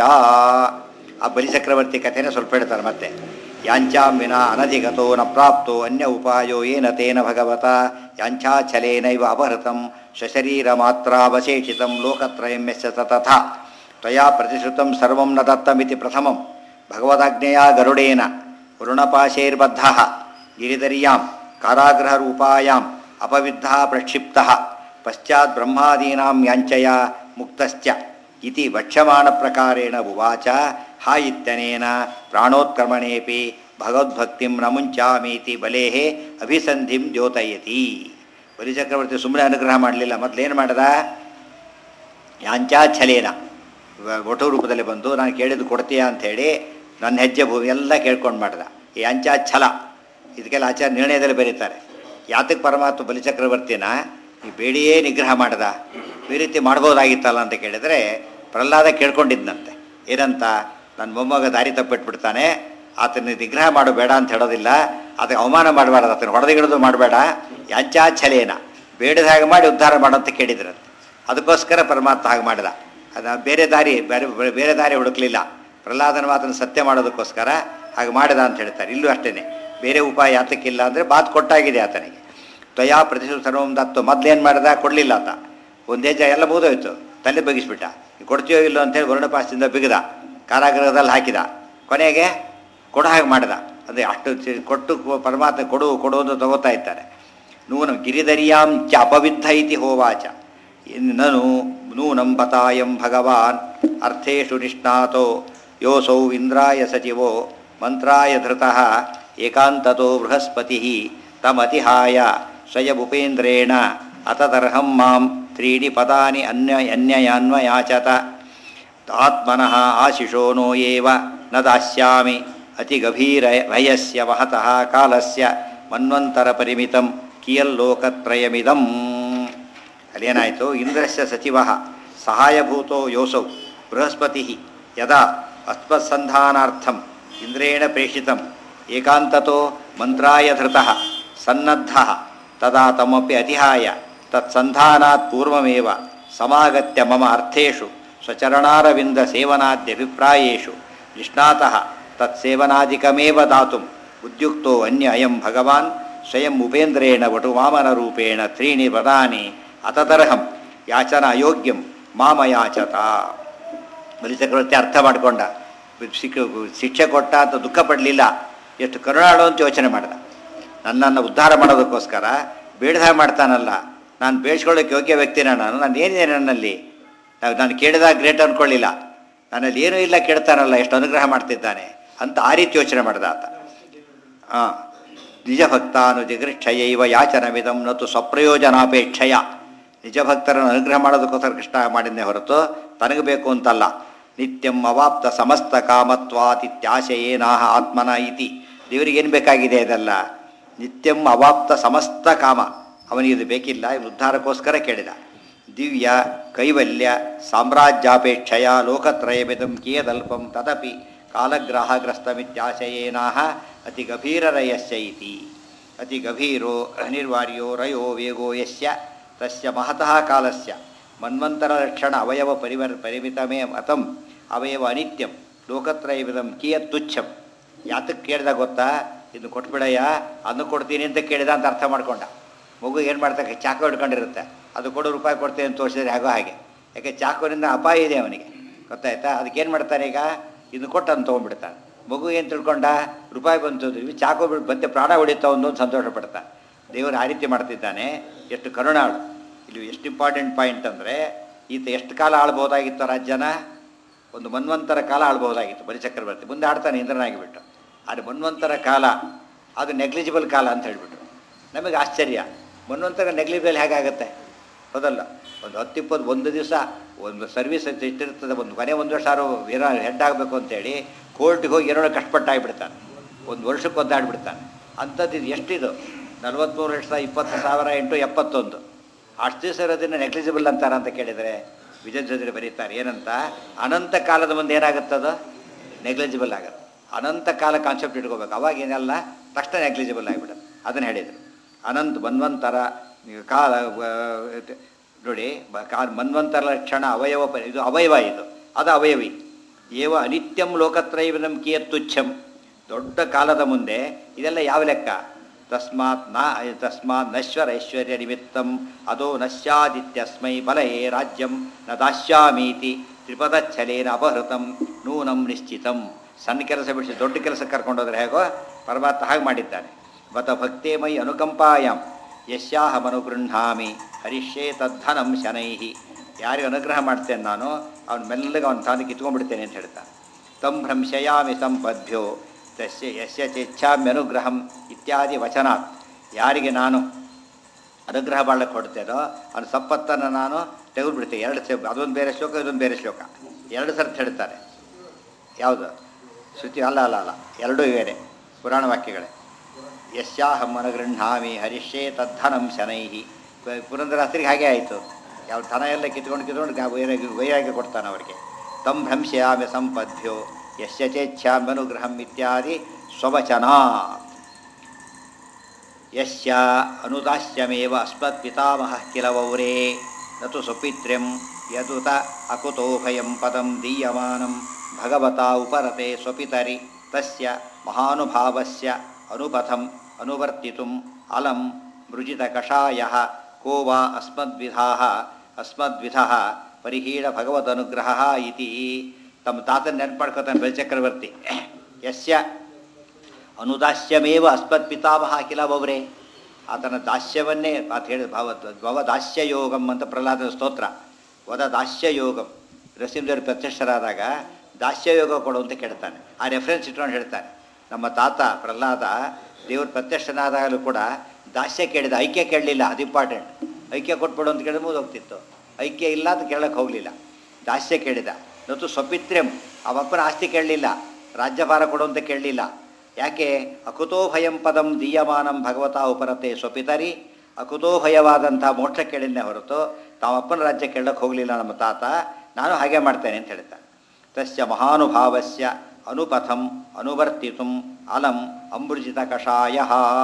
ಆ ಬಲಿಚಕ್ರವರ್ತಿ ಕಥೆನೇ ಸ್ವಲ್ಪ ಹೇಳ್ತಾರೆ ಮತ್ತೆ ಯಾಂಚಾಂ ವಿನ ಅನಧಿಗತೋ ನ ಪ್ರಾಪ್ತೋ ಅನ್ಯ ಉಪಾಯೋ ಏನ ತೇನ ಭಗವತ ಯಾಂಚಾಛಲೇನೈವ ಅಪಹೃತಂ ಸ್ವಶರೀರ ಮಾತ್ರಾವಶೇಷಿತಂ ಲೋಕತ್ರಯಂ ಯಸ್ಯ ತಥಾ ತ್ವಯಾ ಪ್ರತಿಶ್ರುತಂ ಸರ್ವಂ ನ ದತ್ತಮಿತಿ ಪ್ರಥಮಂ ಭಗವದಾಜ್ಞೆಯ ಗರುಡೇನ ವರುಣಪಾಶೈರ್ಬದ್ಧ ಗಿರಿಧರ್ಯಾಂ ಕಾರಾಗೃಹರೂಪಾಯಾಂ ಅಪವಿದ್ಧ ಪ್ರಕ್ಷಿಪ್ತ ಪಶ್ಚಾತ್ ಬ್ರಹ್ಮಾದೀನಾಂ ಯಾಂಚಯ ಮುಕ್ತಶ್ಚ ಇತಿ ವಕ್ಷ್ಯಮಾಣ ಪ್ರಕಾರೇಣ ಉವಾಚ ಹಾ ಇತ್ಯನೇನ ಪ್ರಾಣೋತ್ಕ್ರಮಣೇಪಿ ಭಗವದ್ಭಕ್ತಿಂ ನ ಮುಂಚಾಮೀತಿ ಬಲೇಃ ಅಭಿಸಂಧಿಂ ದ್ಯೋತಯತಿ ಬಲಿಚಕ್ರವರ್ತಿ ಸುಮ್ಮನೆ ಅನುಗ್ರಹ ಮಾಡಲಿಲ್ಲ ಮೊದಲೇನು ಮಾಡ್ದ ಯಾಂಚಾಛಲೇನ ಒಟು ರೂಪದಲ್ಲಿ ಬಂದು ನಾನು ಕೇಳಿದ್ದು ಕೊಡ್ತೀಯಾ ಅಂಥೇಳಿ ನನ್ನ ಹೆಜ್ಜೆ ಭೂಮಿ ಎಲ್ಲ ಕೇಳ್ಕೊಂಡು ಮಾಡ್ದ ಈ ಯಾಂಚಾಛಲ ಇದಕ್ಕೆಲ್ಲ ಆಚಾರ ನಿರ್ಣಯದಲ್ಲಿ ಬರೀತಾರೆ ಯಾತಕ್ಕೆ ಪರಮಾತ್ಮ ಬಲಿಚಕ್ರವರ್ತಿನ ಈ ಬೇಡಿಯೇ ನಿಗ್ರಹ ಮಾಡ್ದ ಈ ರೀತಿ ಮಾಡ್ಬೋದಾಗಿತ್ತಲ್ಲ ಅಂತ ಕೇಳಿದರೆ ಪ್ರಹ್ಲಾದ ಕೇಳ್ಕೊಂಡಿದ್ದಂತೆ ಏನಂತ ನನ್ನ ಮೊಮ್ಮಗ ದಾರಿ ತಪ್ಪಿಟ್ಬಿಡ್ತಾನೆ ಆತನ ನಿಗ್ರಹ ಮಾಡು ಬೇಡ ಅಂತ ಹೇಳೋದಿಲ್ಲ ಅದಕ್ಕೆ ಅವಮಾನ ಮಾಡಬಾರ್ದು ಆತನ ಹೊಡೆದಿಗಿಡೋದು ಮಾಡಬೇಡ ಯಾಂಚಾಛಲೇನ ಬೇಡದ ಹಾಗೆ ಮಾಡಿ ಉದ್ಧಾರ ಮಾಡು ಅಂತ ಕೇಳಿದ್ರಂತೆ ಅದಕ್ಕೋಸ್ಕರ ಪರಮಾತ್ಮ ಹಾಗೆ ಮಾಡಿದ ಅದು ಬೇರೆ ದಾರಿ ಬೇರೆ ಬೇರೆ ದಾರಿ ಹುಡುಕ್ಲಿಲ್ಲ ಪ್ರಹ್ಲಾದನ ಮಾತನ್ನು ಸತ್ಯ ಮಾಡೋದಕ್ಕೋಸ್ಕರ ಹಾಗೆ ಮಾಡಿದ ಅಂತ ಹೇಳ್ತಾರೆ ಇಲ್ಲೂ ಅಷ್ಟೇ ಬೇರೆ ಉಪಾಯ ಯಾತಕ್ಕಿಲ್ಲ ಅಂದರೆ ಮಾತು ಕೊಟ್ಟಾಗಿದೆ ಆತನಿಗೆ ತ್ವಯಾ ಪ್ರತಿಶು ಸರ್ವಂ ದತ್ತು ಮೊದ್ಲೇನು ಮಾಡಿದ ಕೊಡಲಿಲ್ಲ ಆತ ಒಂದೇ ಜ ಎಲ್ಲ ಮುಗಿದೋಯ್ತು ತಲೆ ಬಗ್ಗಿಸ್ಬಿಟ್ಟ ನೀ ಕೊಡ್ತೀಯೋ ಇಲ್ಲೋ ಅಂತೇಳಿ ವರ್ಣಪಾಸದಿಂದ ಬಿಗದ ಕಾರಾಗೃಹದಲ್ಲಿ ಹಾಕಿದ ಕೊನೆಗೆ ಕೊಡ ಹಾಗೆ ಮಾಡಿದ ಅದೇ ಅಷ್ಟು ಚಿ- ಕೊಟ್ಟು ಕೊ- ಪರಮಾತ್ಮ ಕೊಡು ಕೊಡು ಅಂತ ತಗೋತಾ ಇದ್ದಾರೆ ನೂನಂ ಗಿರಿಧರ್ಯಾಂ ಚ ಅಪವಿದ್ಧ ಇತಿ ಹೋವಾಚ ನನು ನೂನಂ ಬತಾಯಂ ಭಗವಾನ್ ಅರ್ಥೇಷು ನಿಷ್ಣಾತೋ ಯೋಸೌ ಇಂದ್ರಾಯ ಸಚಿವೋ ಮಂತ್ರಾಯ ಧೃತಃ ಏಕಾಂತತೋ ಬೃಹಸ್ಪತಿ ತಮತಿಹಾಯ ಸ್ವಯಮುಪೇಂದ್ರೇಣ ಅತದರ್ಹಂ ಮಾಂ ತ್ರೀಣಿ ಪದಾನಿ ಅನ್ಯ ಅನ್ಯಯಾನ್ವಯಾಚತ ಆತ್ಮನಃ ಆಶಿಷೋ ನೋ ಏವ ನ ದಾಸ್ಯಾಮಿ ಅತಿ ಗಭೀರ ಭಯಸ್ಯ ಮಹತಃ ಕಾಲಸ್ಯ ಮನ್ವಂತರ ಪರಿಮಿತಂ ಕಿಯಲ್ಲೋಕತ್ರಯಮಿದಂ ಅಲ್ಲೇನಾಯಿತು ಇಂದ್ರಸ್ಯ ಸಚಿವ ಸಹಾಯಭೂತೋ ಯೋಸೌ ಬೃಹಸ್ಪತಿ ಯದಾ ಅಸ್ಮತ್ಸಂಧಾನಾರ್ಥಂ ಇಂದ್ರೇಣ ಪ್ರೇಷಿತಂ ಏಕಾಂತತೋ ಮಂತ್ರಾಯ ಧೃತಃ ಸನ್ನದ್ಧಃ ತದಾ ತಮಪಿ ಅತಿಹಾಯ ತತ್ಸಂಧಾನಾತ್ ಪೂರ್ವಮೇವ ಸಮಾಗತ್ಯ ಮಮ ಅರ್ಥೇಷು ಸ್ವಚರಣಾರವಿಂದ ಸೇವನಾದ್ಯಭಿಪ್ರಾಯೇಷು ನಿಷ್ಣಾತಃ ತತ್ಸೇವನಾದಿಕಮೇವ ದಾತುಂ ಉದ್ಯುಕ್ತೋ ಅನ್ಯ ಅಯಂ ಭಗವಾನ್ ಸ್ವಯಂ ಉಪೇಂದ್ರೇಣ ವಟುವಾಮನರೂಪೇಣ ತ್ರೀಣಿ ಪದಾನಿ ಅತತರ್ಹಂ ಯಾಚನ ಅಯೋಗ್ಯಂ ಮಾಮಯಾಚತ ಬಲಿಚಕ್ರವರ್ತಿ ಅರ್ಥ ಮಾಡಿಕೊಂಡ ಸಿಕ್ಕ ಶಿಕ್ಷೆ ಕೊಟ್ಟ ಅಂತ ದುಃಖ ಪಡಲಿಲ್ಲ ಎಷ್ಟು ಕರುಣಾಳು ಅಂತ ಯೋಚನೆ ಮಾಡ್ದ ನನ್ನನ್ನು ಉದ್ಧಾರ ಮಾಡೋದಕ್ಕೋಸ್ಕರ ಬೇಡದ ಮಾಡ್ತಾನಲ್ಲ ನಾನು ಬೇಯಿಸ್ಕೊಳ್ಳೋಕೆ ಯೋಗ್ಯ ವ್ಯಕ್ತಿನ ನಾನು ನಾನು ಏನಿದೆ ನನ್ನಲ್ಲಿ ನಾವು ನಾನು ಕೇಳಿದಾಗ ಗ್ರೇಟ್ ಅಂದ್ಕೊಳ್ಳಿಲ್ಲ ನನ್ನಲ್ಲಿ ಏನೂ ಇಲ್ಲ ಕೇಳ್ತಾನಲ್ಲ ಎಷ್ಟು ಅನುಗ್ರಹ ಮಾಡ್ತಿದ್ದಾನೆ ಅಂತ ಆ ರೀತಿ ಯೋಚನೆ ಮಾಡ್ದ ಆತ ಹಾಂ ನಿಜ ಭಕ್ತಾನು ಜಿಗೃಕ್ಷಯೈವ ಯಾಚನವಿದಂ ನತು ಸ್ವಪ್ರಯೋಜನಾಪೇಕ್ಷಯ ನಿಜ ಭಕ್ತರನ್ನು ಅನುಗ್ರಹ ಮಾಡೋದಕ್ಕೋಸ್ಕರ ಕೃಷ್ಣ ಮಾಡಿದ್ನೇ ಹೊರತು ತನಗೆ ಬೇಕು ಅಂತಲ್ಲ ನಿತ್ಯಂ ಅವಾಪ್ತ ಸಮಸ್ತ ಕಾಮತ್ವಾತಿತ್ಯಾಶಯೇನಾಹ ಆತ್ಮನ ಇತಿ ದೇವರಿಗೆ ಏನು ಬೇಕಾಗಿದೆ ಇದೆಲ್ಲ ನಿತ್ಯಂ ಅವಾಪ್ತ ಸಮಸ್ತ ಕಾಮ ಅವನಿಗೆ ಇದು ಬೇಕಿಲ್ಲ ಇವನು ಉದ್ಧಾರಕ್ಕೋಸ್ಕರ ಕೇಳಿದ ದಿವ್ಯ ಕೈವಲ್ಯ ಸಾಮ್ರಾಜ್ಯಾಪೇಕ್ಷೆಯ ಲೋಕತ್ರಯಮಿದಂ ಕಿಯದಲ್ಪಂ ತದಪಿ ಕಾಲಗ್ರಾಹಗ್ರಸ್ತಮಿತ್ಯಾಶಯೇನಾಹ ಅತಿ ಗಭೀರರಯಸ್ಯ ಇತಿ ಅತಿ ಗಭೀರೋ ಅನಿರ್ವಾರ್ಯೋ ರಯೋ ವೇಗೋ ಯಸ್ಯ ತಸ್ಯ ಮಹತಃ ಕಾಲಸ್ಯ ಮನ್ವಂತರ ಲಕ್ಷಣ ಅವಯವ ಪರಿವರ್ ಪರಿಮಿತಮೇ ಮತಂ ಅವಯವ ಅನಿತ್ಯಂ ಲೋಕತ್ರಯವಿದಂ ಕಿಯತ್ ತುಚ್ಛಂ ಯಾತಕ್ಕೆ ಕೇಳಿದ ಗೊತ್ತಾ ಇದು ಕೊಟ್ಬಿಡಯ್ಯ ಅದನ್ನು ಕೊಡ್ತೀನಿ ಅಂತ ಕೇಳಿದ ಅಂತ ಅರ್ಥ ಮಾಡ್ಕೊಂಡ ಮಗು ಏನು ಮಾಡ್ತಕ್ಕೆ ಚಾಕು ಹಿಡ್ಕೊಂಡಿರುತ್ತೆ ಅದು ಕೊಡು ರೂಪಾಯಿ ಕೊಡ್ತೀನಿ ಅಂತ ತೋರಿಸಿದ್ರೆ ಆಗೋ ಹಾಗೆ ಯಾಕೆ ಚಾಕುವಿನಿಂದ ಅಪಾಯ ಇದೆ ಅವನಿಗೆ ಗೊತ್ತಾಯ್ತಾ ಅದಕ್ಕೆ ಏನು ಮಾಡ್ತಾನೆ ಈಗ ಇದು ಕೊಟ್ಟು ಅಂತ ತೊಗೊಂಡ್ಬಿಡ್ತಾನೆ ಮಗು ಏನು ತಿಳ್ಕೊಂಡ ರೂಪಾಯಿ ಬಂತು ಇವು ಚಾಕು ಬಿಟ್ಟು ಮತ್ತೆ ಪ್ರಾಣ ಹೊಡಿತಾ ಒಂದು ಅಂತ ಸಂತೋಷ ಪಡ್ತಾನೆ ದೇವರು ಆ ರೀತಿ ಮಾಡ್ತಿದ್ದಾನೆ ಎಷ್ಟು ಕರುಣಾಳು ಇಲ್ಲಿ ಎಷ್ಟು ಇಂಪಾರ್ಟೆಂಟ್ ಪಾಯಿಂಟ್ ಅಂದರೆ ಈತ ಎಷ್ಟು ಕಾಲ ಆಳ್ಬೋದಾಗಿತ್ತು ರಾಜ್ಯನ ಒಂದು ಮನ್ವಂತರ ಕಾಲ ಆಳ್ಬೋದಾಗಿತ್ತು ಬಲಿಚಕ್ರವರ್ತಿ ಮುಂದೆ ಆಡ್ತಾನೆ ಇಂದ್ರನಾಗಿಬಿಟ್ಟು ಆದರೆ ಮನ್ವಂತರ ಕಾಲ ಅದು ನೆಗ್ಲಿಜಿಬಲ್ ಕಾಲ ಅಂತ ಹೇಳಿಬಿಟ್ರು ನಮಗೆ ಆಶ್ಚರ್ಯ ಮನ್ವಂತರ ನೆಗ್ಲಿಜಿಬಲ್ ಹೇಗಾಗುತ್ತೆ ಹೌದಲ್ಲ ಒಂದು ಹತ್ತಿಪ್ಪತ್ತು ಒಂದು ದಿವಸ ಒಂದು ಸರ್ವಿಸ್ ಇಟ್ಟಿರ್ತದೆ ಒಂದು ಕೊನೆ ಒಂದು ವರ್ಷ ಯಾರು ಏನೋ ಹೆಡ್ ಆಗಬೇಕು ಅಂತೇಳಿ ಕೋರ್ಟ್ಗೆ ಹೋಗಿ ಏನೋ ಕಷ್ಟಪಟ್ಟಾಗ್ಬಿಡ್ತಾನೆ ಒಂದು ವರ್ಷಕ್ಕೆ ಒದ್ದಾಡ್ಬಿಡ್ತಾನೆ ಅಂಥದ್ದು ಇದು ಎಷ್ಟಿದು ನಲ್ವತ್ತ್ಮೂರು ಲಕ್ಷದ ಇಪ್ಪತ್ತು ಸಾವಿರ ಎಂಟು ಎಪ್ಪತ್ತೊಂದು ಅಷ್ಟು ದಿವಸ ಇರೋದನ್ನು ನೆಗ್ಲಿಜಿಬಲ್ ಅಂತಾರ ಅಂತ ಕೇಳಿದರೆ ವಿಜಯ ಬರೀತಾರೆ ಏನಂತ ಅನಂತ ಕಾಲದ ಮುಂದೆ ಏನಾಗುತ್ತದು ನೆಗ್ಲಿಜಿಬಲ್ ಆಗುತ್ತೆ ಅನಂತ ಕಾಲ ಕಾನ್ಸೆಪ್ಟ್ ಇಟ್ಕೋಬೇಕು ಅವಾಗ ಏನೆಲ್ಲ ತಕ್ಷಣ ನೆಗ್ಲಿಜಿಬಲ್ ಆಗಿಬಿಡುತ್ತೆ ಅದನ್ನು ಹೇಳಿದರು ಅನಂತ ಮನ್ವಂತರ ಕಾಲ ವ- ನೋಡಿ ಬ- ಕಾಲ ಮನ್ವಂತರ ಲಕ್ಷಣ ಅವಯವ ಪ- ಇದು ಅವಯವ ಇದು ಅದು ಅವಯವಿ ಏವ ಅನಿತ್ಯಂ ಲೋಕತ್ರೈವನಂ ಕಿಯತ್ ತುಚ್ಛಂ ದೊಡ್ಡ ಕಾಲದ ಮುಂದೆ ಇದೆಲ್ಲ ಯಾವ ಲೆಕ್ಕ ತಸ್ಮಾತ್ ನ ತಸ್ಮಾತ್ ನಶ್ವರ ಐಶ್ವರ್ಯ ನಿಮಿತ್ತಂ ಅದೋ ನಶ್ಯಾದಿತ್ಯಸ್ಮೈ ಬಲಯೇ ರಾಜ್ಯಂ ನ ದಾಸ್ಯಾಮೀತಿ ತ್ರಿಪದಚ್ಛಲೇನ ಅಪಹೃತಂ ನೂನಂ ನಿಶ್ಚಿತಂ ಸಣ್ಣ ಕೆಲಸ ಬಿಡಿಸಿ ದೊಡ್ಡ ಕೆಲಸ ಕರ್ಕೊಂಡೋದ್ರೆ ಹೇಗೋ ಪರಮಾತ್ಮ ಹಾಗೆ ಮಾಡಿದ್ದಾನೆ ಬತ ಭಕ್ತೇ ಮೈ ಅನುಕಂಪಾಯಂ ಯಶ್ಯಾಹಮನುಗೃಹಾಮಿ ಹರಿಷ್ಯೇ ತದ್ಧನಂ ಶನೈಹಿ ಯಾರಿಗೆ ಅನುಗ್ರಹ ಮಾಡ್ತೇನೆ ನಾನು ಅವನು ಮೆಲ್ಲಗೆ ಅವನ ತಾನು ಕಿತ್ಕೊಂಡ್ಬಿಡ್ತೇನೆ ಅಂತ ಹೇಳ್ತಾನೆ ತಂ ಭ್ರಂಶಯಾಮಿ ಸಂಪದ್ಭ್ಯೋ ತಸ್ಯ ಯಸ್ಯ ಚೇಚ್ಛಾಮ್ಯನುಗ್ರಹಂ ಇತ್ಯಾದಿ ವಚನಾತ್ ಯಾರಿಗೆ ನಾನು ಅನುಗ್ರಹ ಮಾಡಕ್ಕೆ ಹೊಡ್ತೇನೋ ಅವನ ಸಂಪತ್ತನ್ನು ನಾನು ತೆಗೆದುಬಿಡ್ತೇನೆ ಎರಡು ಸೆ ಅದೊಂದು ಬೇರೆ ಶ್ಲೋಕ ಇದೊಂದು ಬೇರೆ ಶ್ಲೋಕ ಎರಡು ಸರ್ತಿ ಹೇಳ್ತಾರೆ ಯಾವುದು ಶ್ರುತಿ ಅಲ್ಲ ಅಲ್ಲ ಅಲ್ಲ ಎರಡೂ ಬೇರೆ ಪುರಾಣ ವಾಕ್ಯಗಳೇ ಯಶ್ಯಾಹಂ ಅನುಗೃಹಾಮಿ ಹರಿಷ್ಯೇ ತದ್ಧನಂ ಶನೈಹಿ ಪುರಂದರಾಸ್ತ್ರಿಗೆ ಹಾಗೆ ಆಯಿತು ಯಾವ ಧನ ಎಲ್ಲ ಕಿತ್ಕೊಂಡು ಕಿತ್ಕೊಂಡು ಗಾ- ವೈರಾಗಿ ವೈರಾಗ್ಯ ಕೊಡ್ತಾನೆ ಅವರಿಗೆ ತಂ ಭ್ರಂಶ್ಯಾಮಿ ಸಂಪದ್ಭ್ಯೋ ಯಶ್ಯ ಚೇಚ್ಛಾಮ್ಯನುಗ್ರಹಂ ಇತ್ಯಾದಿ ಸ್ವವಚನಾತ್ ಯಸ್ಯ ಅನುದಾಸ್ಯಮೇವ ಅಸ್ಮತ್ ಪಿತಾಮಹ ಕಿಲ ವೌರೇ ನತು ಸುಪಿತ್ರ್ಯಂ ಯದುತ ಅಕುತೋ ಭಯಂ ಪದಂ ದೀಯಮಾನಂ ಭಗವತಾ ಉಪರತೆ ಸ್ವಪಿತರಿ ತಸ್ಯ ಮಹಾನುಭಾವಸ್ಯ ಅನುಪಥಂ ಅನುವರ್ತಿತುಂ ಅಲಂ ಮೃಜಿತ ಕಷಾಯ ಕೋ ವಾ ಅಸ್ಮದ್ವಿಧಾ ಅಸ್ಮದ್ವಿಧ ಪರಿಹೀಳ ಭಗವದನುಗ್ರಹ ಇತಿ ತಮ್ಮ ತಾತನ ನೆನಪು ಮಾಡ್ಕೊತಾನೆ ಬಲಿಚಕ್ರವರ್ತಿ ಯಸ್ಯ ಅನುದಾಸ್ಯಮೇವ ಅಸ್ಮತ್ ಪಿತಾಮಹ ಅಖಿಲ ಬೊಬ್ರೆ ಆತನ ದಾಸ್ಯವನ್ನೇ ಆತ ಹೇಳಿ ಭಾವ ಭವ ದಾಸ್ಯ ಯೋಗಂ ಅಂತ ಪ್ರಹ್ಲಾದನ ಸ್ತೋತ್ರ ವದ ದಾಸ್ಯ ಯೋಗಂ ನರಸಿಂಹದೇವರು ಪ್ರತ್ಯಕ್ಷರಾದಾಗ ದಾಸ್ಯ ಯೋಗ ಕೊಡು ಅಂತ ಕೇಳ್ತಾನೆ ಆ ರೆಫರೆನ್ಸ್ ಇಟ್ಕೊಂಡು ಹೇಳ್ತಾನೆ ನಮ್ಮ ತಾತ ಪ್ರಹ್ಲಾದ ದೇವ್ರ ಪ್ರತ್ಯಕ್ಷನಾದಾಗಲೂ ಕೂಡ ದಾಸ್ಯ ಕೇಳಿದ ಐಕ್ಯ ಕೇಳಲಿಲ್ಲ ಅದು ಇಂಪಾರ್ಟೆಂಟ್ ಐಕ್ಯ ಕೊಟ್ಬಿಡು ಅಂತ ಕೇಳಿದ್ರೆ ಮುಗಿದು ಹೋಗ್ತಿತ್ತು ಐಕ್ಯ ಇಲ್ಲ ಅಂತ ಕೇಳಕ್ಕೆ ಹೋಗಲಿಲ್ಲ ದಾಸ್ಯ ಕೇಳಿದ ನತು ಸ್ವಪಿತ್ರ್ಯಂ ಅವಪ್ಪನ ಆಸ್ತಿ ಕೇಳಲಿಲ್ಲ ರಾಜ್ಯಭಾರ ಕೊಡು ಅಂತ ಕೇಳಲಿಲ್ಲ ಯಾಕೆ ಅಕುತೋ ಭಯಂ ಪದಂ ದೀಯಮಾನಂ ಭಗವತ ಉಪರತೆ ಸ್ವಪಿತರಿ ಅಕುತೋ ಭಯವಾದಂಥ ಮೋಕ್ಷ ಕೇಳಿದ್ನೇ ಹೊರತು ತಾವಪ್ಪನ ರಾಜ್ಯ ಕೇಳಕ್ಕೆ ಹೋಗಲಿಲ್ಲ ನಮ್ಮ ತಾತ ನಾನು ಹಾಗೆ ಮಾಡ್ತೇನೆ ಅಂತ ಹೇಳ್ತಾನೆ ತಸ್ಯ ಮಹಾನುಭಾವಸ್ಯ ಅನುಪಥಂ ಅನುವರ್ತಿತು ಅಲಂ ಅಮೃಜಿತ ಕಷಾಯ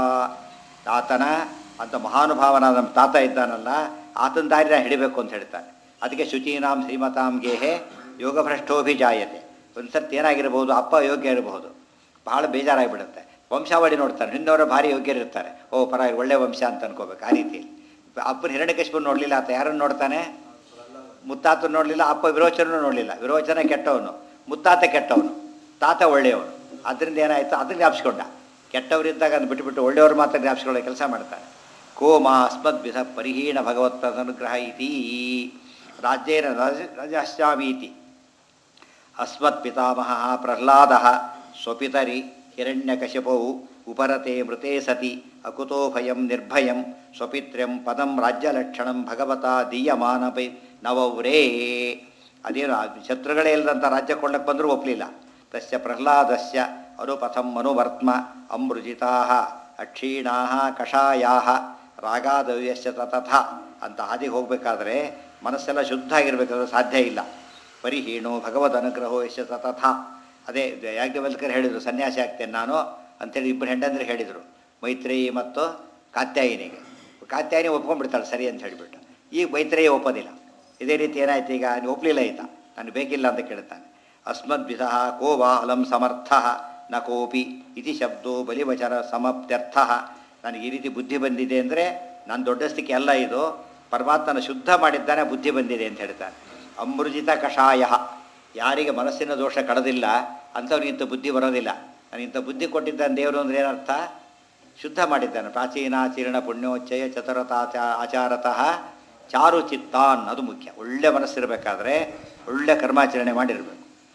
ತಾತನ ಅಂತ ಮಹಾನುಭಾವನಾದ ನಮ್ಮ ತಾತ ಇದ್ದಾನಲ್ಲ ಆತನ ದಾರಿನ ಹಿಡಿಬೇಕು ಅಂತ ಹೇಳ್ತಾನೆ ಅದಕ್ಕೆ ಶುಚೀನಾಂ ಶ್ರೀಮತಾಂ ಗೇಹೆ ಯೋಗಭ್ರಷ್ಟೋಭಿಜಾಯತೆ ಒಂದು ಸರ್ತಿ ಏನಾಗಿರ್ಬೋದು ಅಪ್ಪ ಯೋಗ್ಯ ಇರಬಹುದು ಬಹಳ ಬೇಜಾರಾಗಿಬಿಡುತ್ತೆ ವಂಶಾವಳಿ ನೋಡ್ತಾರೆ ಹಿಂದವರು ಭಾರಿ ಯೋಗ್ಯರಿರ್ತಾರೆ ಓ ಪರ ಒಳ್ಳೆ ವಂಶ ಅಂತ ಅನ್ಕೋಬೇಕು ಆ ರೀತಿ ಅಪ್ಪನ ಹಿರಣ್ಯಕಶಿಪು ನೋಡಲಿಲ್ಲ ಆತ ಯಾರನ್ನು ನೋಡ್ತಾನೆ ಮುತ್ತಾತ ನೋಡಲಿಲ್ಲ ಅಪ್ಪ ವಿರೋಚನೂ ನೋಡಲಿಲ್ಲ ವಿರೋಚನ ಕೆಟ್ಟವನು ಮುತ್ತಾತ ಕೆಟ್ಟವನು ತಾತ ಒಳ್ಳೆಯವನು ಅದರಿಂದ ಏನಾಯಿತು ಅದನ್ನ ಜ್ಞಾಪಿಸ್ಕೊಂಡ ಕೆಟ್ಟವರಿದ್ದಾಗ ಅದನ್ನು ಬಿಟ್ಟುಬಿಟ್ಟು ಒಳ್ಳೆಯವರು ಮಾತ್ರ ಜ್ಞಾಪಿಸ್ಕೊಳ್ಳೋ ಕೆಲಸ ಮಾಡ್ತಾನೆ ಕೋಮ ಅಸ್ಮದ್ವಿಧ ಪರಿಹೀಣ ಭಗವತ್ ಅನುಗ್ರಹ ಇತಿ ರಾಜ್ಯೇನ ರಾಜ ರಾಜಾಶ್ಯಾಮೀತಿ ಅಸ್ಮತ್ ಪಿತಾಮಹ ಪ್ರಹ್ಲಾದ ಸ್ವಪಿತರಿ ಹಿರಣ್ಯಕಶಿಪೌ ಉಪರತೆ ಮೃತೆ ಸತಿ ಅಕುತೋ ಭಯಂ ನಿರ್ಭಯಂ ಸ್ವಪಿತ್ರ್ಯಂ ಪದಂ ರಾಜ್ಯಲಕ್ಷಣಂ ಭಗವತ ದೀಯಮಾನಪೈ ನವವ್ರೇ ಅದೇನು ಆ ಶತ್ರುಗಳೇ ಇಲ್ಲದಂಥ ರಾಜ್ಯ ಕೊಳ್ಳಕ್ಕೆ ಬಂದರೂ ಒಪ್ಪಲಿಲ್ಲ ತಸ್ಯ ಪ್ರಹ್ಲಾದಸ್ಯ ಅನುಪಥಂ ಅನುವರ್ತ್ಮ ಅಮೃಜಿತಾ ಅಕ್ಷೀಣಾ ಕಷಾಯಾ ರಾಗಾದವ್ಯಸ್ಯ ತತಥ ಅಂತ ಹಾದಿಗೆ ಹೋಗಬೇಕಾದ್ರೆ ಮನಸ್ಸೆಲ್ಲ ಶುದ್ಧ ಆಗಿರಬೇಕಾದ್ರೆ ಸಾಧ್ಯ ಇಲ್ಲ ಪರಿಹೀಣೋ ಭಗವದ್ ಅನುಗ್ರಹೋ ಯಶ ತತಥ ಅದೇ ಯಾಜ್ಞವಲ್ಕರ್ ಹೇಳಿದರು ಸನ್ಯಾಸಿ ಆಗ್ತೇನೆ ನಾನು ಅಂತೇಳಿ ಇಬ್ಬರು ಹೆಂಡಂದ್ರೆ ಹೇಳಿದರು ಮೈತ್ರೇಯಿ ಮತ್ತು ಕಾತ್ಯಾಯಿನಿಗೆ ಕಾತ್ಯಾಯಿನಿ ಒಪ್ಕೊಂಡ್ಬಿಡ್ತಾಳೆ ಸರಿ ಅಂತ ಹೇಳಿಬಿಟ್ಟು ಈಗ ಮೈತ್ರೇಯಿ ಒಪ್ಪೋದಿಲ್ಲ ಇದೇ ರೀತಿ ಏನಾಯ್ತು ಈಗ ನೀವು ಒಪ್ಪಲಿಲ್ಲ ಆಯ್ತಾ ನಾನು ಬೇಕಿಲ್ಲ ಅಂತ ಕೇಳ್ತಾನೆ ಅಸ್ಮದ್ವಿಧ ಕೋ ವಾ ಅಲಂ ಸಮರ್ಥ ನ ಕೋಪಿ ಇತಿ ಶಬ್ದೋ ಬಲಿವಚನ ಸಮಪ್ತ್ಯರ್ಥ ನನಗೆ ಈ ರೀತಿ ಬುದ್ಧಿ ಬಂದಿದೆ ಅಂದರೆ ನನ್ನ ದೊಡ್ಡಸ್ತಿಕೆ ಅಲ್ಲ ಇದು ಪರಮಾತ್ಮನ ಶುದ್ಧ ಮಾಡಿದ್ದಾನೆ ಬುದ್ಧಿ ಬಂದಿದೆ ಅಂತ ಹೇಳ್ತಾನೆ ಅಮೃಜಿತ ಕಷಾಯ ಯಾರಿಗೆ ಮನಸ್ಸಿನ ದೋಷ ಕಡದಿಲ್ಲ ಅಂಥವ್ರಿಗಿಂತ ಬುದ್ಧಿ ಬರೋದಿಲ್ಲ ನನಗಿಂತ ಬುದ್ಧಿ ಕೊಟ್ಟಿದ್ದಾನೆ ದೇವರು ಅಂದರೆ ಏನರ್ಥ ಶುದ್ಧ ಮಾಡಿದ್ದಾನೆ ಪ್ರಾಚೀನಾಚೀರ್ಣ ಪುಣ್ಯೋಚ್ಚಯ ಚತುರತಾಚ ಆಚಾರತಃ ಚಾರು ಚಿತ್ತಾನ್ ಅದು ಮುಖ್ಯ ಒಳ್ಳೆ ಮನಸ್ಸಿರಬೇಕಾದ್ರೆ ಒಳ್ಳೆ ಕರ್ಮಾಚರಣೆ ಮಾಡಿರಬೇಕು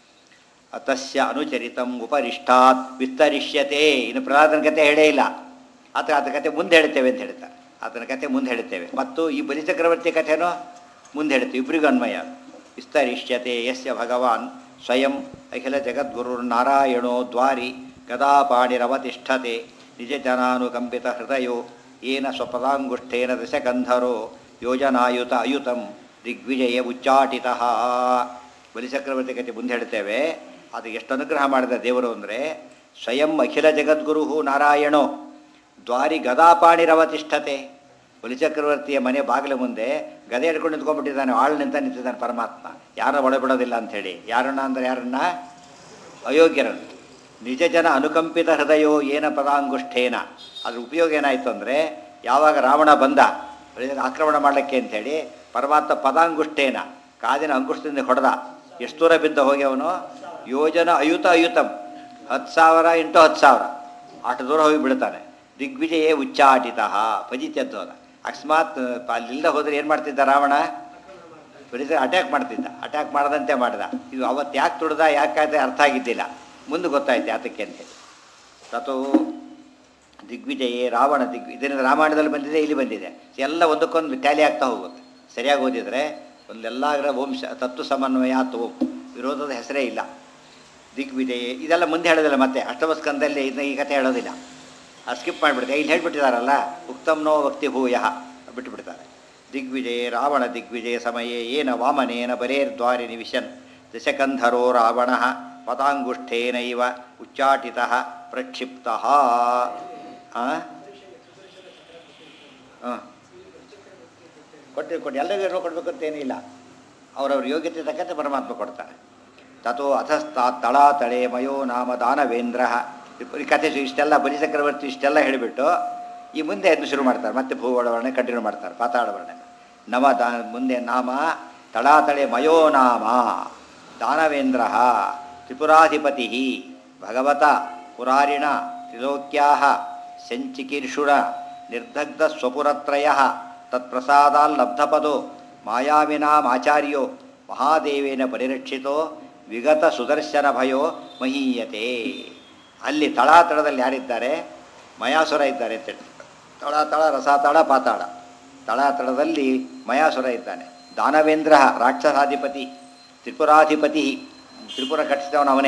ತಸ್ಯ ಅನುಚರಿತಂ ಉಪರಿಷ್ಟಾತ್ ವಿಸ್ತರಿಷ್ಯತೆ ಇನ್ನು ಪ್ರಹ್ಲಾದನ ಕತೆ ಹೇಳೇ ಇಲ್ಲ ಆತ ಆತ ಕತೆ ಮುಂದೆ ಹೇಳ್ತೇವೆ ಅಂತ ಹೇಳ್ತಾರೆ ಆತನ ಕತೆ ಮುಂದೆ ಹೇಳ್ತೇವೆ ಮತ್ತು ಈ ಬಲಿಚಕ್ರವರ್ತಿ ಕಥೆನೂ ಮುಂದೆ ಹೇಳ್ತೀವಿ ಇಬ್ಬರಿಗೂ ಅನ್ವಯ ವಿಸ್ತರಿಷ್ಯತೆ ಯಸ್ಯ ಭಗವಾನ್ ಸ್ವಯಂ ಅಖಿಲ ಜಗದ್ಗುರುರ್ನಾರಾಯಣೋ ದ್ವಾರಿ ಗದಾಪಾಣಿರವತಿಷ್ಠತೆ ನಿಜ ಜನಾನುಕಂಪಿತ ಹೃದಯೋ ಏನ ಸ್ವಪದಾಂಗುಷ್ಠೇನ ದಶಗಂಧರೋ ಯೋಜನಾಯುತ ಅಯುತಂ ದಿಗ್ವಿಜಯ ಉಚ್ಚಾಟಿತ ಬಲಿಚಕ್ರವರ್ತಿ ಕಥೆ ಮುಂದೆ ಹೇಳ್ತೇವೆ ಅದು ಎಷ್ಟು ಅನುಗ್ರಹ ಮಾಡಿದ ದೇವರು ಅಂದರೆ ಸ್ವಯಂ ಅಖಿಲ ಜಗದ್ಗುರು ನಾರಾಯಣೋ ದ್ವಾರಿ ಗದಾಪಾಣಿರವತಿಷ್ಠತೆ ಬಲಿಚಕ್ರವರ್ತಿಯ ಮನೆ ಬಾಗಿಲ ಮುಂದೆ ಗದೆ ಹಿಡ್ಕೊಂಡು ನಿಂತ್ಕೊಂಡ್ಬಿಟ್ಟಿದ್ದಾನೆ ಆಳು ನಿಂತ ನಿಂತಿದ್ದಾನೆ ಪರಮಾತ್ಮ ಯಾರನ್ನ ಒಳಬಿಡೋದಿಲ್ಲ ಅಂಥೇಳಿ ಯಾರನ್ನ ಅಂದರೆ ಯಾರನ್ನ ಅಯೋಗ್ಯರನ್ನು ನಿಜ ಜನ ಅನುಕಂಪಿತ ಹೃದಯೋ ಏನ ಪದಾಂಗುಷ್ಠೇನ ಅದ್ರ ಉಪಯೋಗ ಏನಾಯಿತು ಅಂದರೆ ಯಾವಾಗ ರಾವಣ ಬಂದ ಬಲಿಚಕ್ರ ಆಕ್ರಮಣ ಮಾಡಲಿಕ್ಕೆ ಅಂಥೇಳಿ ಪರಮಾತ್ಮ ಪದಾಂಗುಷ್ಠೇನ ಕಾದಿನ ಅಂಗುಷ್ಟದಿಂದ ಹೊಡೆದ ಎಷ್ಟು ದೂರ ಬಿದ್ದ ಹೋಗಿ ಅವನು ಯೋಜನ ಅಯುತ ಅಯುತಂ ಹತ್ತು ಸಾವಿರ ಇಂಟು ಹತ್ತು ಸಾವಿರ ಅಷ್ಟು ದೂರ ಹೋಗಿ ಬಿಡ್ತಾನೆ ದಿಗ್ವಿಜಯೇ ಉಚ್ಚಾಟಿತ ಪಜಿತ್ಯದ್ದೋದ ಅಕಸ್ಮಾತ್ ಅಲ್ಲಿಲ್ಲದೆ ಹೋದರೆ ಏನು ಮಾಡ್ತಿದ್ದ ರಾವಣ ಬರೀ ಅಟ್ಯಾಕ್ ಮಾಡ್ತಿದ್ದ ಅಟ್ಯಾಕ್ ಮಾಡದಂತೆ ಮಾಡಿದ ಇದು ಅವತ್ತು ಯಾಕೆ ತುಡ್ದ ಯಾಕಾಯ್ತು ಅರ್ಥ ಆಗಿದ್ದಿಲ್ಲ ಮುಂದೆ ಗೊತ್ತಾಯ್ತು ಯಾತಕ್ಕೆ ಅಂತೇಳಿ ತಥೋ ದಿಗ್ವಿಜಯೇ ರಾವಣ ದಿಗ್ ಇದರಿಂದ ರಾಮಾಯಣದಲ್ಲಿ ಬಂದಿದೆ ಇಲ್ಲಿ ಬಂದಿದೆ ಎಲ್ಲ ಒಂದಕ್ಕೊಂದು ಟ್ಯಾಲಿ ಆಗ್ತಾ ಹೋಗುತ್ತೆ ಸರಿಯಾಗಿ ಓದಿದರೆ ಒಂದೆಲ್ಲ ವಂಶ ತತ್ವ ಸಮನ್ವಯ ಓಂ ವಿರೋಧದ ಹೆಸರೇ ಇಲ್ಲ ದಿಗ್ವಿಜಯೇ ಇದೆಲ್ಲ ಮುಂದೆ ಹೇಳೋದಿಲ್ಲ ಮತ್ತೆ ಅಷ್ಟಮಸ್ಕಂದಲ್ಲಿ ಇದನ್ನ ಈ ಕಥೆ ಹೇಳೋದಿಲ್ಲ ಅದು ಸ್ಕಿಪ್ ಮಾಡಿಬಿಡ್ತಾರೆ ಇಲ್ಲಿ ಹೇಳ್ಬಿಟ್ಟಿದಾರಲ್ಲ ಉಕ್ತಮ್ನೋ ಭಕ್ತಿ ಭೂಯ ಬಿಟ್ಟುಬಿಡ್ತಾರೆ ದಿಗ್ವಿಜಯ ರಾವಣ ದಿಗ್ವಿಜಯ ಸಮಯೇ ಏನ ವಾಮನೇನ ಬರೇರ್ದ್ವಾರಿ ನಿವಿಶನ್ ದಶಕಂಧರೋ ರಾವಣ ಪದಾಂಗುಷ್ಠೇನೈವ ಉಚ್ಚಾಟಿತ ಪ್ರಕ್ಷಿಪ್ತ ಕೊಟ್ಟು ಕೊಟ್ಟು ಎಲ್ಲರಿಗೂ ಕೊಡಬೇಕು ಅಂತೇನಿಲ್ಲ ಅವರವ್ರ ಯೋಗ್ಯತೆ ತಕ್ಕಂತೆ ಪರಮಾತ್ಮ ಕೊಡ್ತಾರೆ ತಥೋ ಅಧಸ್ತಾ ತಳಾತಳೆ ಮಯೋ ನಾಮ ದಾನವೇಂದ್ರ ಈ ಕಥೆ ಇಷ್ಟೆಲ್ಲ ಬಲಿ ಚಕ್ರವರ್ತಿ ಇಷ್ಟೆಲ್ಲ ಹೇಳಿಬಿಟ್ಟು ಈ ಮುಂದೆ ಅದನ್ನು ಶುರು ಮಾಡ್ತಾರೆ ಮತ್ತೆ ಭೂಗೋಳ ವರ್ಣನೆ ಕಂಟಿನ್ಯೂ ಮಾಡ್ತಾರೆ ಪಾತಾಳ ವರ್ಣನೆ ನಮ ದಾ ಮುಂದೆ ನಾಮ ತಳಾತಳೆ ಮಯೋ ನಾಮ ದಾನವೇಂದ್ರ ತ್ರಿಪುರಾಧಿಪತಿ ಭಗವತ ಪುರಾರಿಣ ತ್ರಿಲೋಕ್ಯಾ ಸಂಚಿಕೀರ್ಷುಣ ನಿರ್ದಗ್ಧ ಸ್ವಪುರತ್ರಯ ತತ್ಪ್ರಸಾದಾಲ್ಲಬ್ಧಪದೋ ಮಾಯಾವಿನಾಮಾಚಾರ್ಯೋ ಮಹಾದೇವೇನ ಪರಿರಕ್ಷಿತೋ ವಿಗತ ಸುದರ್ಶನ ಭಯೋ ಮಹೀಯತೆ ಅಲ್ಲಿ ತಳಾತಳದಲ್ಲಿ ಯಾರಿದ್ದಾರೆ ಮಯಾಸುರ ಇದ್ದಾರೆ ಅಂತ ಹೇಳ್ತಾರೆ ತಳಾತಳ ರಸಾತಳ ಪಾತಾಳ ತಳಾತಳದಲ್ಲಿ ಮಯಾಸುರ ಇದ್ದಾನೆ ದಾನವೇಂದ್ರ ರಾಕ್ಷಸಾಧಿಪತಿ ತ್ರಿಪುರಾಧಿಪತಿ ತ್ರಿಪುರ ಕಟ್ಟಿಸಿದವನು ಅವನೇ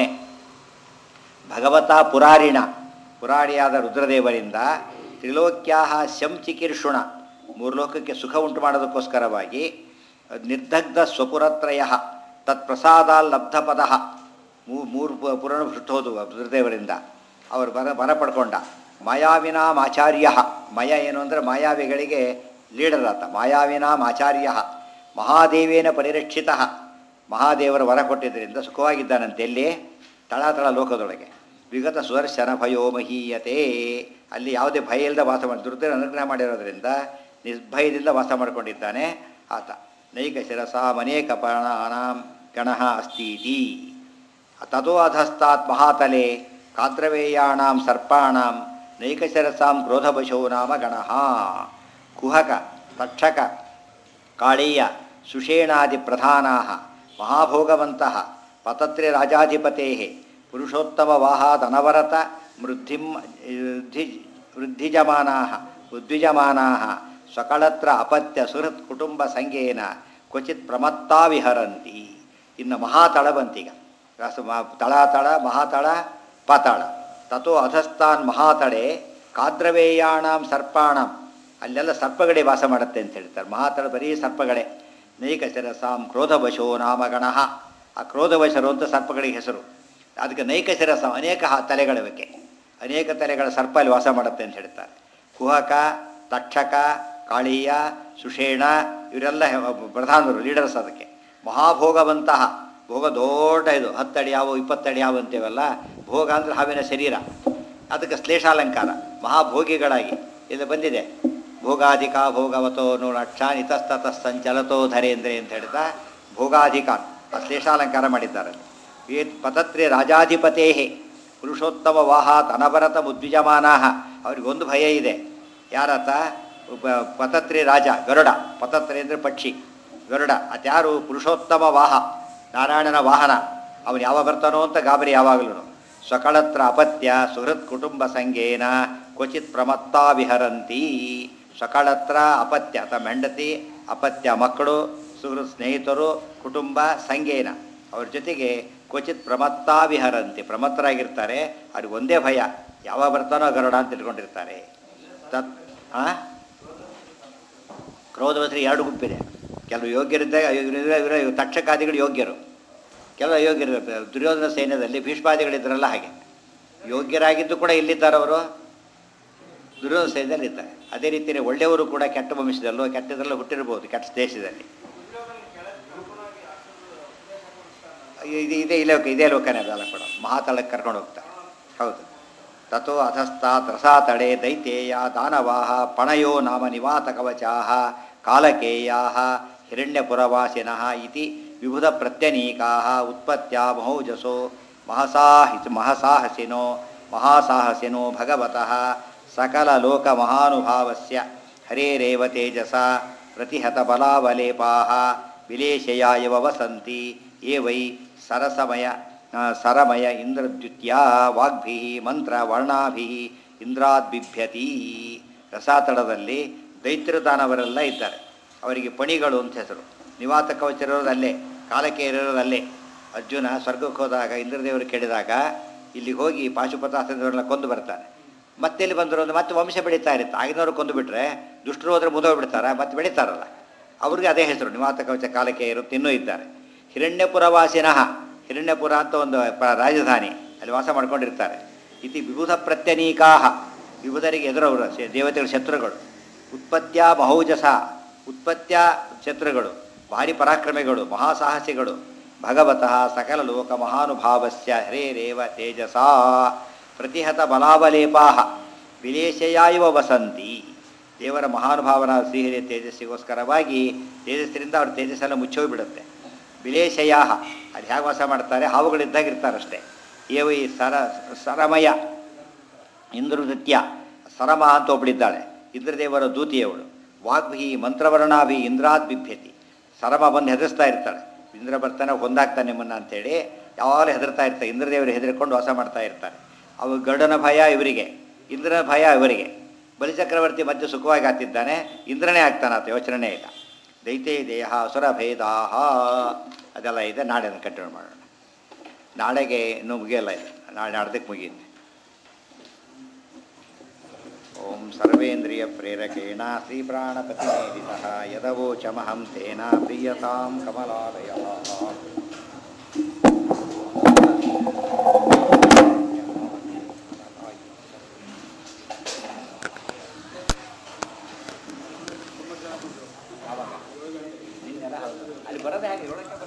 ಭಗವತ ಪುರಾರಿಣ ಪುರಾಣಿಯಾದ ರುದ್ರದೇವರಿಂದ ತ್ರಿಲೋಕ್ಯಾ ಶಂಚಿಕೀರ್ಷುಣ ಮೂರು ಲೋಕಕ್ಕೆ ಸುಖ ಉಂಟು ಮಾಡೋದಕ್ಕೋಸ್ಕರವಾಗಿ ನಿರ್ದಗ್ಧ ಸ್ವಪುರತ್ರಯ ತತ್ಪ್ರಸಾದಾಲ್ಲಬ್ಧ ಪದ ಮೂರು ಪುರಾಣ ಹುಟ್ಟೋದು ರುದ್ರದೇವರಿಂದ ಅವರು ಬರ ಬರ ಪಡ್ಕೊಂಡ ಮಾಯಾವಿನಾಮ್ ಆಚಾರ್ಯ ಮಯ ಏನು ಅಂದರೆ ಮಾಯಾವಿಗಳಿಗೆ ಲೀಡರ್ ಆತ ಮಾಯಾವಿನಾಮ್ ಆಚಾರ್ಯ ಮಹಾದೇವೇನ ಪರಿರಕ್ಷಿತ ಮಹಾದೇವರ ವರ ಕೊಟ್ಟಿದ್ದರಿಂದ ಸುಖವಾಗಿದ್ದಾನಂತೆ ಎಲ್ಲಿ ತಳಾತಳ ಲೋಕದೊಳಗೆ ವಿಗತ ಸುದರ್ಶನ ಭಯೋ ಮಹೀಯತೆ ಅಲ್ಲಿ ಯಾವುದೇ ಭಯ ಇಲ್ಲದೆ ವಾಸ ಮಾಡಿ ದುರ್ದರ ಅನುಗ್ರಹ ಮಾಡಿರೋದ್ರಿಂದ ನಿರ್ಭಯದಿಂದ ವಾಸ ಮಾಡಿಕೊಂಡಿದ್ದಾನೆ ಆತ ನೈಕ ಶಿರಸಾಂ ಅನೇಕ ಪ್ರಾಣಾನಾಂ ಗಣಃ ಅಸ್ತೀತಿ ತಥೋ ಅಧಸ್ತಾತ್ ಮಹಾತಲೆ ಕಾದ್ರವೇಯಾಣಾಂ ಸರ್ಪಾಣಾಂ ನೈಕಶರಸಾಂ ಕ್ರೋಧವಶೋ ನಾಮ ಗಣಃ ಕುಹಕ ತಕ್ಷಕ ಕಾಳೀಯ ಸುಷೇಣಾದಿ ಪ್ರಧಾನಾ ಮಹಾಭೋಗವಂತಹ ಪತತ್ರಿ ರಾಜಾಧಿಪತೆ ಪುರುಷೋತ್ತಮ ವಾಹಾದನವರತ ವೃದ್ಧಿಂ ವೃದ್ಧಿ ವೃದ್ಧಿಜಮಾನಾ ಉದ್ವಿಜಮಾನಾ ಸ್ವಕಳತ್ರ ಅಪತ್ಯ ಸುಹೃತ್ ಕುಟುಂಬ ಸಂಗೇನ ಕ್ವಚಿತ್ ಪ್ರಮತ್ತಾ ವಿಹರಂತಿ ಇನ್ನು ಮಹಾತಳ ಬಂತೀಗ ರಸ ಮ- ತಳಾತಳ ಮಹಾತಳ ಪಾತಾಳ ತಥೋ ಅಧಸ್ತಾನ್ ಮಹಾತಳೆ ಕಾದ್ರವೇಯಾಣಂ ಸರ್ಪಾಣಂ ಅಲ್ಲೆಲ್ಲ ಸರ್ಪಗಳೇ ವಾಸ ಮಾಡುತ್ತೆ ಅಂತ ಹೇಳ್ತಾರೆ ಮಹಾತಳ ಬರೀ ಸರ್ಪಗಳೇ ನೈಕ ಶಿರಸಾಂ ಕ್ರೋಧವಶೋ ನಾಮಗಣಃ ಆ ಕ್ರೋಧವಶರು ಅಂತ ಸರ್ಪಗಳಿಗೆ ಹೆಸರು ಅದಕ್ಕೆ ನೈಕ ಶಿರಸ ಅನೇಕ ಹ- ತಲೆಗಳಿವೆ ಅನೇಕ ತಲೆಗಳ ಸರ್ಪ ಅಲ್ಲಿ ವಾಸ ಮಾಡುತ್ತೆ ಅಂತ ಹೇಳ್ತಾರೆ ಕುಹಕ ತಕ್ಷಕ ಕಾಳೀಯ ಸುಷೇಣ ಇವರೆಲ್ಲ ಹೆ- ಪ್ರಧಾನರು ಲೀಡರ್ಸ್ ಅದಕ್ಕೆ ಮಹಾಭೋಗವಂತಹ ಭೋಗ ದೊಡ್ಡ ಇದು ಹತ್ತಡಿ ಯಾವ ಇಪ್ಪತ್ತಡಿ ಯಾವ ಅಂತೀವಲ್ಲ ಭೋಗ ಅಂದರೆ ಹಾವಿನ ಶರೀರ ಅದಕ್ಕೆ ಶ್ಲೇಷಾಲಂಕಾರ ಮಹಾಭೋಗಿಗಳಾಗಿ ಇದು ಬಂದಿದೆ ಭೋಗಾಧಿಕ ಭೋಗವತೋ ನಕ್ಷ ನಿತಸ್ತತ ಸಂಚಲತೋ ಧರೇಂದ್ರೆ ಅಂತ ಹೇಳ್ತಾ ಭೋಗಾಧಿಕ ಆ ಶ್ಲೇಷಾಲಂಕಾರ ಮಾಡಿದ್ದಾರೆ ವೇದ್ ಪತತ್ರೆ ರಾಜಾಧಿಪತೇ ಪುರುಷೋತ್ತಮ ವಾಹಾತ್ ಅನವರತ ಮುದ್ವಿಜಮಾನಾ ಅವ್ರಿಗೊಂದು ಭಯ ಇದೆ ಯಾರತ ಉಪ- ಪತತ್ರಿ ರಾಜ ಗರುಡ ಪತತ್ರಿ ಅಂದರೆ ಪಕ್ಷಿ ಗರುಡ ಅದ್ಯಾರು ಪುರುಷೋತ್ತಮ ವಾಹ ನಾರಾಯಣನ ವಾಹನ ಅವನು ಯಾವ ಬರ್ತಾನೋ ಅಂತ ಗಾಬರಿ ಯಾವಾಗಲೂ ಸ್ವಕಳತ್ರ ಅಪತ್ಯ ಸುಹೃತ್ ಕುಟುಂಬ ಸಂಗೇನ ಕ್ವಚಿತ್ ಪ್ರಮತ್ತಾ ವಿಹರಂತಿ ಸ್ವಕಳತ್ರ ಅಪತ್ಯ ತಮ್ಮ ಹೆಂಡತಿ ಅಪತ್ಯ ಮಕ್ಕಳು ಸುಹೃತ್ ಸ್ನೇಹಿತರು ಕುಟುಂಬ ಸಂಗೇನ ಅವ್ರ ಜೊತೆಗೆ ಕ್ವಚಿತ್ ಪ್ರಮತ್ತಾ ವಿಹರಂತಿ ಪ್ರಮತ್ತರಾಗಿರ್ತಾರೆ ಅವ್ರಿಗೆ ಒಂದೇ ಭಯ ಯಾವಾಗ ಬರ್ತಾನೋ ಗರುಡ ಅಂತ ಇಟ್ಕೊಂಡಿರ್ತಾರೆ ತತ್ ಆ ಕ್ರೋಧವಸರಿ ಎರಡು ಗುಂಪಿದೆ ಕೆಲವು ಯೋಗ್ಯರಿದ್ದಾಗ ಇವ್ರ- ಇವ್ರ- ಇವ್ರ ತಕ್ಷಕಾದಿಗಳು ಯೋಗ್ಯರು ಕೆಲವು ಅಯೋಗ್ಯರು ದುರ್ಯೋಧನ ಸೈನ್ಯದಲ್ಲಿ ಭೀಷ್ಮಾದಿಗಳಿದ್ರಲ್ಲ ಹಾಗೆ ಯೋಗ್ಯರಾಗಿದ್ದು ಕೂಡ ಇಲ್ಲಿದ್ದಾರವರು ದುರ್ಯೋಧನ ಸೈನ್ಯದಲ್ಲಿ ಇದ್ದಾರೆ ಅದೇ ರೀತಿಯೇ ಒಳ್ಳೆಯವರು ಕೂಡ ಕೆಟ್ಟ ವಂಶದಲ್ಲೋ ಕೆಟ್ಟದಲ್ಲೋ ಹುಟ್ಟಿರ್ಬೋದು ಕೆಟ್ಟ ದೇಶದಲ್ಲಿ ಇದು ಇದೇ ಇಲ್ಲೇ ಇದೇ ಲೋಕನೇ ಅದೆಲ್ಲ ಕೂಡ ಮಹಾತಳಕ್ಕೆ ಕರ್ಕೊಂಡು ಹೋಗ್ತಾರೆ ಹೌದು ತಥೋ ಅಧಸ್ತಾತ್ ರಸಾತಡೆ ದೈತೇಯ ದಾನವಾಹ ಪಣಯೋ ನಾಮ ನಿವಾತ ಕವಚಾಹ ಕಾಲಕೇಯಾಹ ಹಿರಣ್ಯಪುರವಾಸಿನಃ ಇತಿ ವಿಬುಧ ಪ್ರತ್ಯನೀಕಾಹ ಉತ್ಪತ್ತ್ಯಾ ಮಹೌಜಸೋ ಮಹಸಾಹಿ ಮಹಸಾಹಸಿನೋ ಮಹಾಸಾಹಸಿನೋ ಭಗವತಃ ಸಕಲ ಲೋಕ ಮಹಾನುಭಾವಸ್ಯ ಹರೇರೇವ ತೇಜಸ ಪ್ರತಿಹತ ಬಲಾವಲೇಪಾಹ ವಿಲೇಶಯ ಇವ ವಸಂತಿ ಏ ವೈ ಸರಸಮಯ ಆ, ಸರಮಯ ಇಂದ್ರದ್ಯುತ್ಯ ವಾಗ್ಭಿ ಮಂತ್ರ ವರ್ಣಾಭಿ ಇಂದ್ರಾದ್ ಬಿಭ್ಯತಿ ರಸಾತಳದಲ್ಲಿ ದೈತ್ಯದಾನವರೆಲ್ಲ ಇದ್ದಾರೆ ಅವರಿಗೆ ಪಣಿಗಳು ಅಂತ ಹೆಸರು ನಿವಾತ ಕವಚರಿರೋದು ಅಲ್ಲೇ ಕಾಲಕ್ಕೆ ಇರೋದು ಅಲ್ಲೇ ಅರ್ಜುನ ಸ್ವರ್ಗಕ್ಕೆ ಹೋದಾಗ ಇಂದ್ರದೇವರು ಕೇಳಿದಾಗ ಇಲ್ಲಿ ಹೋಗಿ ಪಾಶುಪತಾಸನವರೆಲ್ಲ ಕೊಂದು ಬರ್ತಾನೆ ಮತ್ತೆ ಇಲ್ಲಿ ಬಂದರು ಅಂದ್ರೆ ಮತ್ತೆ ವಂಶ ಬೆಳೀತಾ ಇರುತ್ತೆ ಆಗಿನವರು ಕೊಂದು ಬಿಟ್ರೆ ದುಷ್ಟರು ಹೋದ್ರೆ ಮುದೋಗ್ಬಿಡ್ತಾರೆ ಮತ್ತೆ ಬೆಳೀತಾರಲ್ಲ ಅವ್ರಿಗೆ ಅದೇ ಹೆಸರು ನಿವಾತ ಕವಚ ಕಾಲಕ್ಕೆ ಇರುತ್ತೆ ಇನ್ನೂ ಇದ್ದಾರೆ ಹಿರಣ್ಯಪುರವಾಸಿನಃ ಹಿರಣ್ಯಪುರ ಅಂತ ಒಂದು ಪ- ರಾಜಧಾನಿ ಅಲ್ಲಿ ವಾಸ ಮಾಡ್ಕೊಂಡಿರ್ತಾರೆ ಇತಿ ವಿಬುಧ ಪ್ರತ್ಯನೀಕಾಹ ವಿಬುಧರಿಗೆ ಎದುರವರು ಶೆ- ದೇವತೆಗಳ ಶತ್ರುಗಳು ಉತ್ಪತ್ತ್ಯ ಮಹೌಜಸ ಉತ್ಪತ್ತ್ಯ ಶತ್ರುಗಳು ಭಾರಿ ಪರಾಕ್ರಮಿಗಳು ಮಹಾಸಾಹಸಿಗಳು ಭಗವತಃ ಸಕಲ ಲೋಕ ಮಹಾನುಭಾವಸ್ಯ ಹರೇರೇವ ತೇಜಸಾ ಪ್ರತಿಹತ ಬಲಾವಲೇಪಾಹ ವಿಲೇಶಯ ಇವ ವಸಂತಿ ದೇವರ ಮಹಾನುಭಾವನ ಶ್ರೀಹರಿಯ ತೇಜಸ್ಸಿಗೋಸ್ಕರವಾಗಿ ತೇಜಸ್ಸಿನಿಂದ ಅವ್ರ ತೇಜಸ್ಸೆಲ್ಲ ಮುಚ್ಚೋಗ್ಬಿಡುತ್ತೆ ವಿಲೇಶಯಾಹ ಅಲ್ಲಿ ಹೇಗೆ ವಾಸ ಮಾಡ್ತಾರೆ ಹಾವುಗಳಿದ್ದಾಗ ಇರ್ತಾರಷ್ಟೇ ಏವ ಈ ಸರ ಸರಮಯ ಇಂದ್ರನೃತ್ಯ ಸರಮ ಅಂತ ಒಬ್ಬಳಿದ್ದಾಳೆ ಇಂದ್ರದೇವರ ದೂತಿಯವಳು ವಾಗ್ಭಿ ಮಂತ್ರವರ್ಣಾಭಿ ಇಂದ್ರಾದ್ ಬಿಭ್ಯತಿ ಸರಮ ಬಂದು ಹೆದರ್ಸ್ತಾ ಇರ್ತಾಳೆ ಇಂದ್ರ ಬರ್ತಾನೆ ಹೊಂದಾಗ್ತಾನೆ ನಿಮ್ಮನ್ನ ಅಂತೇಳಿ ಯಾವಾಗಲೂ ಹೆದರ್ತಾ ಇರ್ತಾರೆ ಇಂದ್ರದೇವರು ಹೆದರ್ಕೊಂಡು ವಾಸ ಮಾಡ್ತಾ ಇರ್ತಾರೆ ಅವು ಗರುಡನ ಭಯ ಇವರಿಗೆ ಇಂದ್ರನ ಭಯ ಇವರಿಗೆ ಬಲಿಚಕ್ರವರ್ತಿ ಮಧ್ಯೆ ಸುಖವಾಗಿ ಆಗ್ತಿದ್ದಾನೆ ಇಂದ್ರನೇ ಆಗ್ತಾನಾತ ಯೋಚನೆ ಇಲ್ಲ ದೈತೆ ದೇಹ ಅಸುರ ಭೇದಾಹ ಅದೆಲ್ಲ ಇದೆ ನಾಳೆ ಅದನ್ನು ಕಂಟಿನ್ಯೂ ಮಾಡೋಣ ನಾಳೆಗೆ ಇನ್ನೂ ಮುಗಿಯಲ್ಲ ಇದು ನಾಳೆ ನಾಡ್ದಕ್ಕೆ ಮುಗಿಯುತ್ತೆ ಓಂ ಸರ್ವೇಂದ್ರಿಯ ಪ್ರೇರಕೇಣ ಶ್ರೀಪ್ರಾಣಪತಿನೇದಿತಃ ಯದವೋಚಮಹಂ ತೇನ ಪ್ರೀಯತಾಂ ಕಮಲಾಲಯ ಅಲ್ಲಿ ಬರೋದೇ ಹಾಗೆ ಏಳಕ್ಕೆ